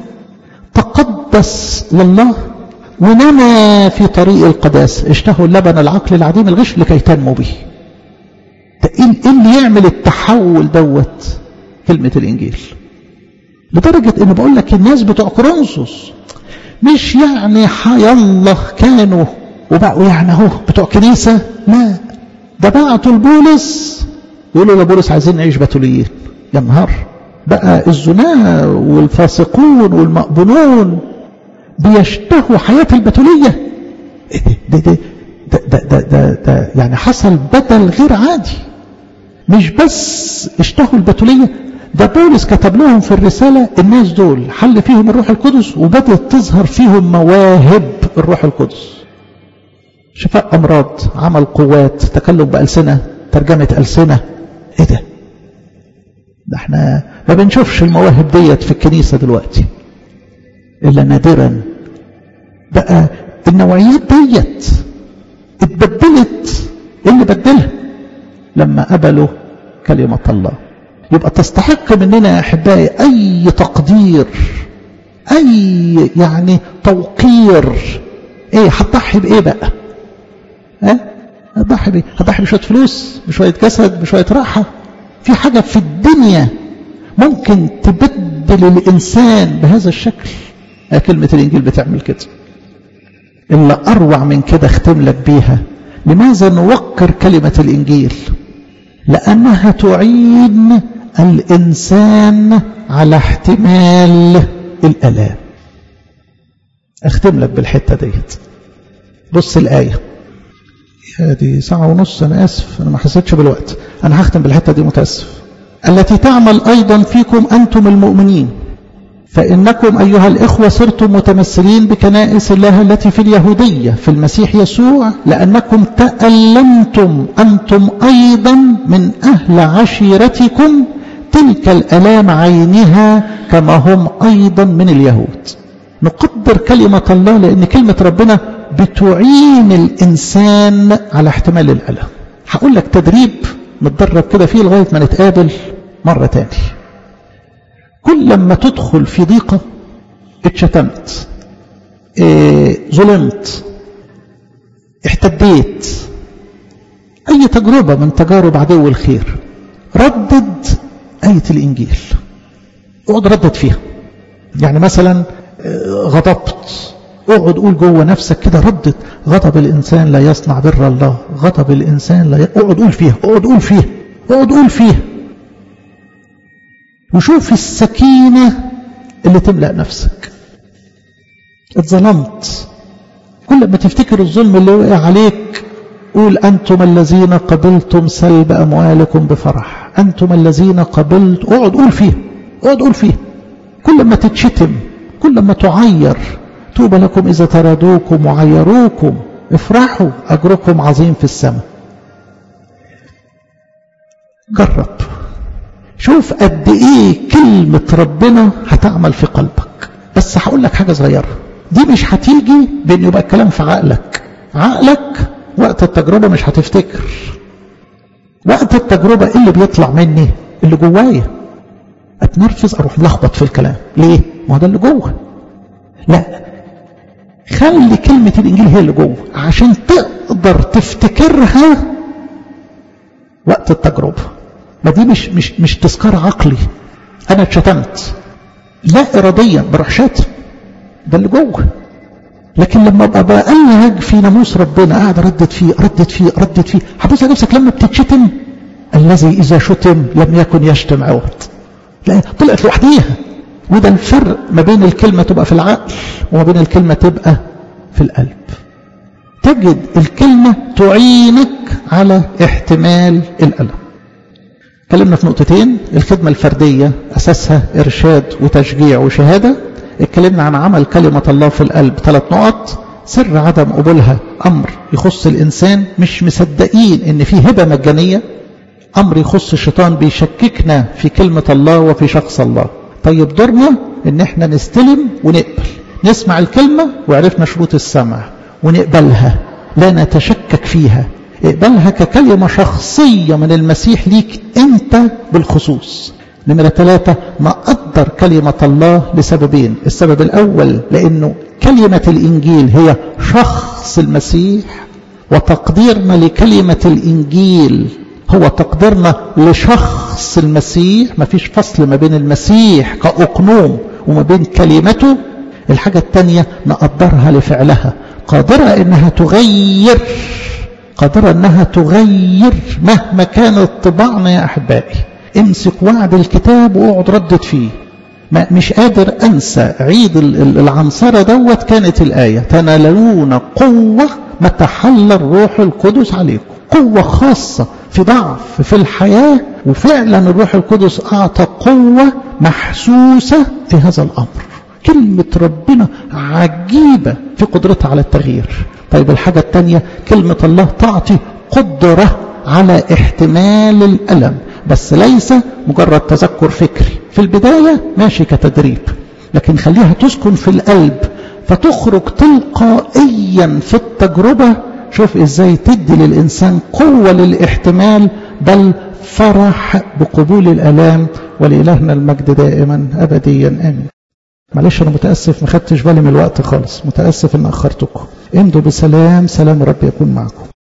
تقدس لله ونمى في طريق القداسه اشتهوا اللبن العقل العديم الغش لكي تنمو به ده ايه اللي يعمل التحول دوت كلمه الانجيل لدرجه ان بقول لك الناس بتوع كورنثوس مش يعني يلا كانوا وبقوا يعني اهو بتوع كنيسه لا ده بعتوا لبولس يقولوا لبولس عايزين نعيش بتوليين يا نهار بقى الزناة والفاسقون والمقبولون بيشتهوا حياة البتولية ده ده ده ده, ده, ده, ده يعني حصل بدل غير عادي مش بس اشتهوا البتولية ده بولس كتب لهم في الرسالة الناس دول حل فيهم الروح القدس وبدأت تظهر فيهم مواهب الروح القدس شفاء أمراض عمل قوات تكلم بألسنة ترجمة ألسنة ايه ده ده احنا ما بنشوفش المواهب ديت في الكنيسة دلوقتي إلا نادرا بقى النوعيات ديت اتبدلت اللي بدلها لما قبلوا كلمة الله يبقى تستحق مننا يا أحبائي أي تقدير أي يعني توقير ايه هتضحي بإيه بقى ها هتضحي بإيه هتضحي بشوية فلوس بشوية جسد بشوية راحة في حاجة في الدنيا ممكن تبدل الإنسان بهذا الشكل كلمة الإنجيل بتعمل كده إلا أروع من كده اختم لك بيها لماذا نوقر كلمة الإنجيل لأنها تعين الإنسان على احتمال الألام اختم لك بالحتة ديت بص الآية دي ساعة ونص أنا آسف أنا ما حسيتش بالوقت أنا هختم بالحتة دي متأسف التي تعمل أيضا فيكم أنتم المؤمنين فإنكم أيها الإخوة صرتم متمثلين بكنائس الله التي في اليهودية في المسيح يسوع لأنكم تألمتم أنتم أيضا من أهل عشيرتكم تلك الألام عينها كما هم أيضا من اليهود نقدر كلمة الله لأن كلمة ربنا بتعين الإنسان على احتمال الألم هقول لك تدريب نتدرب كده فيه لغاية ما نتقابل مرة تاني كل لما تدخل في ضيقة اتشتمت اه ظلمت احتديت أي تجربة من تجارب عدو الخير ردد آية الإنجيل اقعد ردد فيها يعني مثلا غضبت اقعد قول جوه نفسك كده ردد غضب الإنسان لا يصنع بر الله غضب الإنسان لا ي... اقعد قول فيها اقعد قول فيها اقعد قول فيها وشوف السكينة اللي تملأ نفسك اتظلمت كل ما تفتكر الظلم اللي وقع عليك قول أنتم الذين قبلتم سلب أموالكم بفرح أنتم الذين قبلت اقعد قول فيه اقعد قول فيه كل ما تتشتم كل ما تعير توبى لكم إذا ترادوكم وعيروكم افرحوا أجركم عظيم في السماء جرب شوف قد ايه كلمة ربنا هتعمل في قلبك بس هقول لك حاجة صغيرة دي مش هتيجي بان يبقى الكلام في عقلك عقلك وقت التجربة مش هتفتكر وقت التجربة اللي بيطلع مني اللي جوايا اتنرفز اروح ملخبط في الكلام ليه ما ده اللي جوه لا خلي كلمة الانجيل هي اللي جوه عشان تقدر تفتكرها وقت التجربة ما دي مش مش مش تذكار عقلي انا اتشتمت لا اراديا بروح شاتم ده اللي جوه لكن لما ابقى بألهج في ناموس ربنا قاعد اردد فيه اردد فيه اردد فيه هتبص نفسك لما بتتشتم الذي اذا شتم لم يكن يشتم عوض لا طلعت لوحديها وده الفرق ما بين الكلمة تبقى في العقل وما بين الكلمة تبقى في القلب تجد الكلمة تعينك على احتمال الألم اتكلمنا في نقطتين الخدمة الفردية أساسها إرشاد وتشجيع وشهادة اتكلمنا عن عمل كلمة الله في القلب ثلاث نقط سر عدم قبولها أمر يخص الإنسان مش مصدقين إن في هبة مجانية أمر يخص الشيطان بيشككنا في كلمة الله وفي شخص الله طيب دورنا إن احنا نستلم ونقبل نسمع الكلمة وعرفنا شروط السمع ونقبلها لا نتشكك فيها اقبلها ككلمة شخصية من المسيح ليك انت بالخصوص نمرة ثلاثة نقدر كلمة الله لسببين السبب الأول لأنه كلمة الإنجيل هي شخص المسيح وتقديرنا لكلمة الإنجيل هو تقديرنا لشخص المسيح ما فيش فصل ما بين المسيح كأقنوم وما بين كلمته الحاجة الثانية نقدرها لفعلها قادرة انها تغير قادرة انها تغير مهما كانت طباعنا يا احبائي امسك وعد الكتاب واقعد ردد فيه ما مش قادر انسى عيد العنصرة دوت كانت الاية تنالون قوة متى حل الروح القدس عليكم قوة خاصة في ضعف في الحياة وفعلا الروح القدس اعطى قوة محسوسة في هذا الامر كلمة ربنا عجيبة في قدرتها على التغيير طيب الحاجة الثانية كلمة الله تعطي قدرة على احتمال الألم بس ليس مجرد تذكر فكري في البداية ماشي كتدريب لكن خليها تسكن في القلب فتخرج تلقائيا في التجربة شوف ازاي تدي للإنسان قوة للاحتمال بل فرح بقبول الألام ولإلهنا المجد دائما أبديا آمين معلش انا متاسف ما خدتش بالي من الوقت خالص متاسف ان اخرتكم امضوا بسلام سلام رب يكون معكم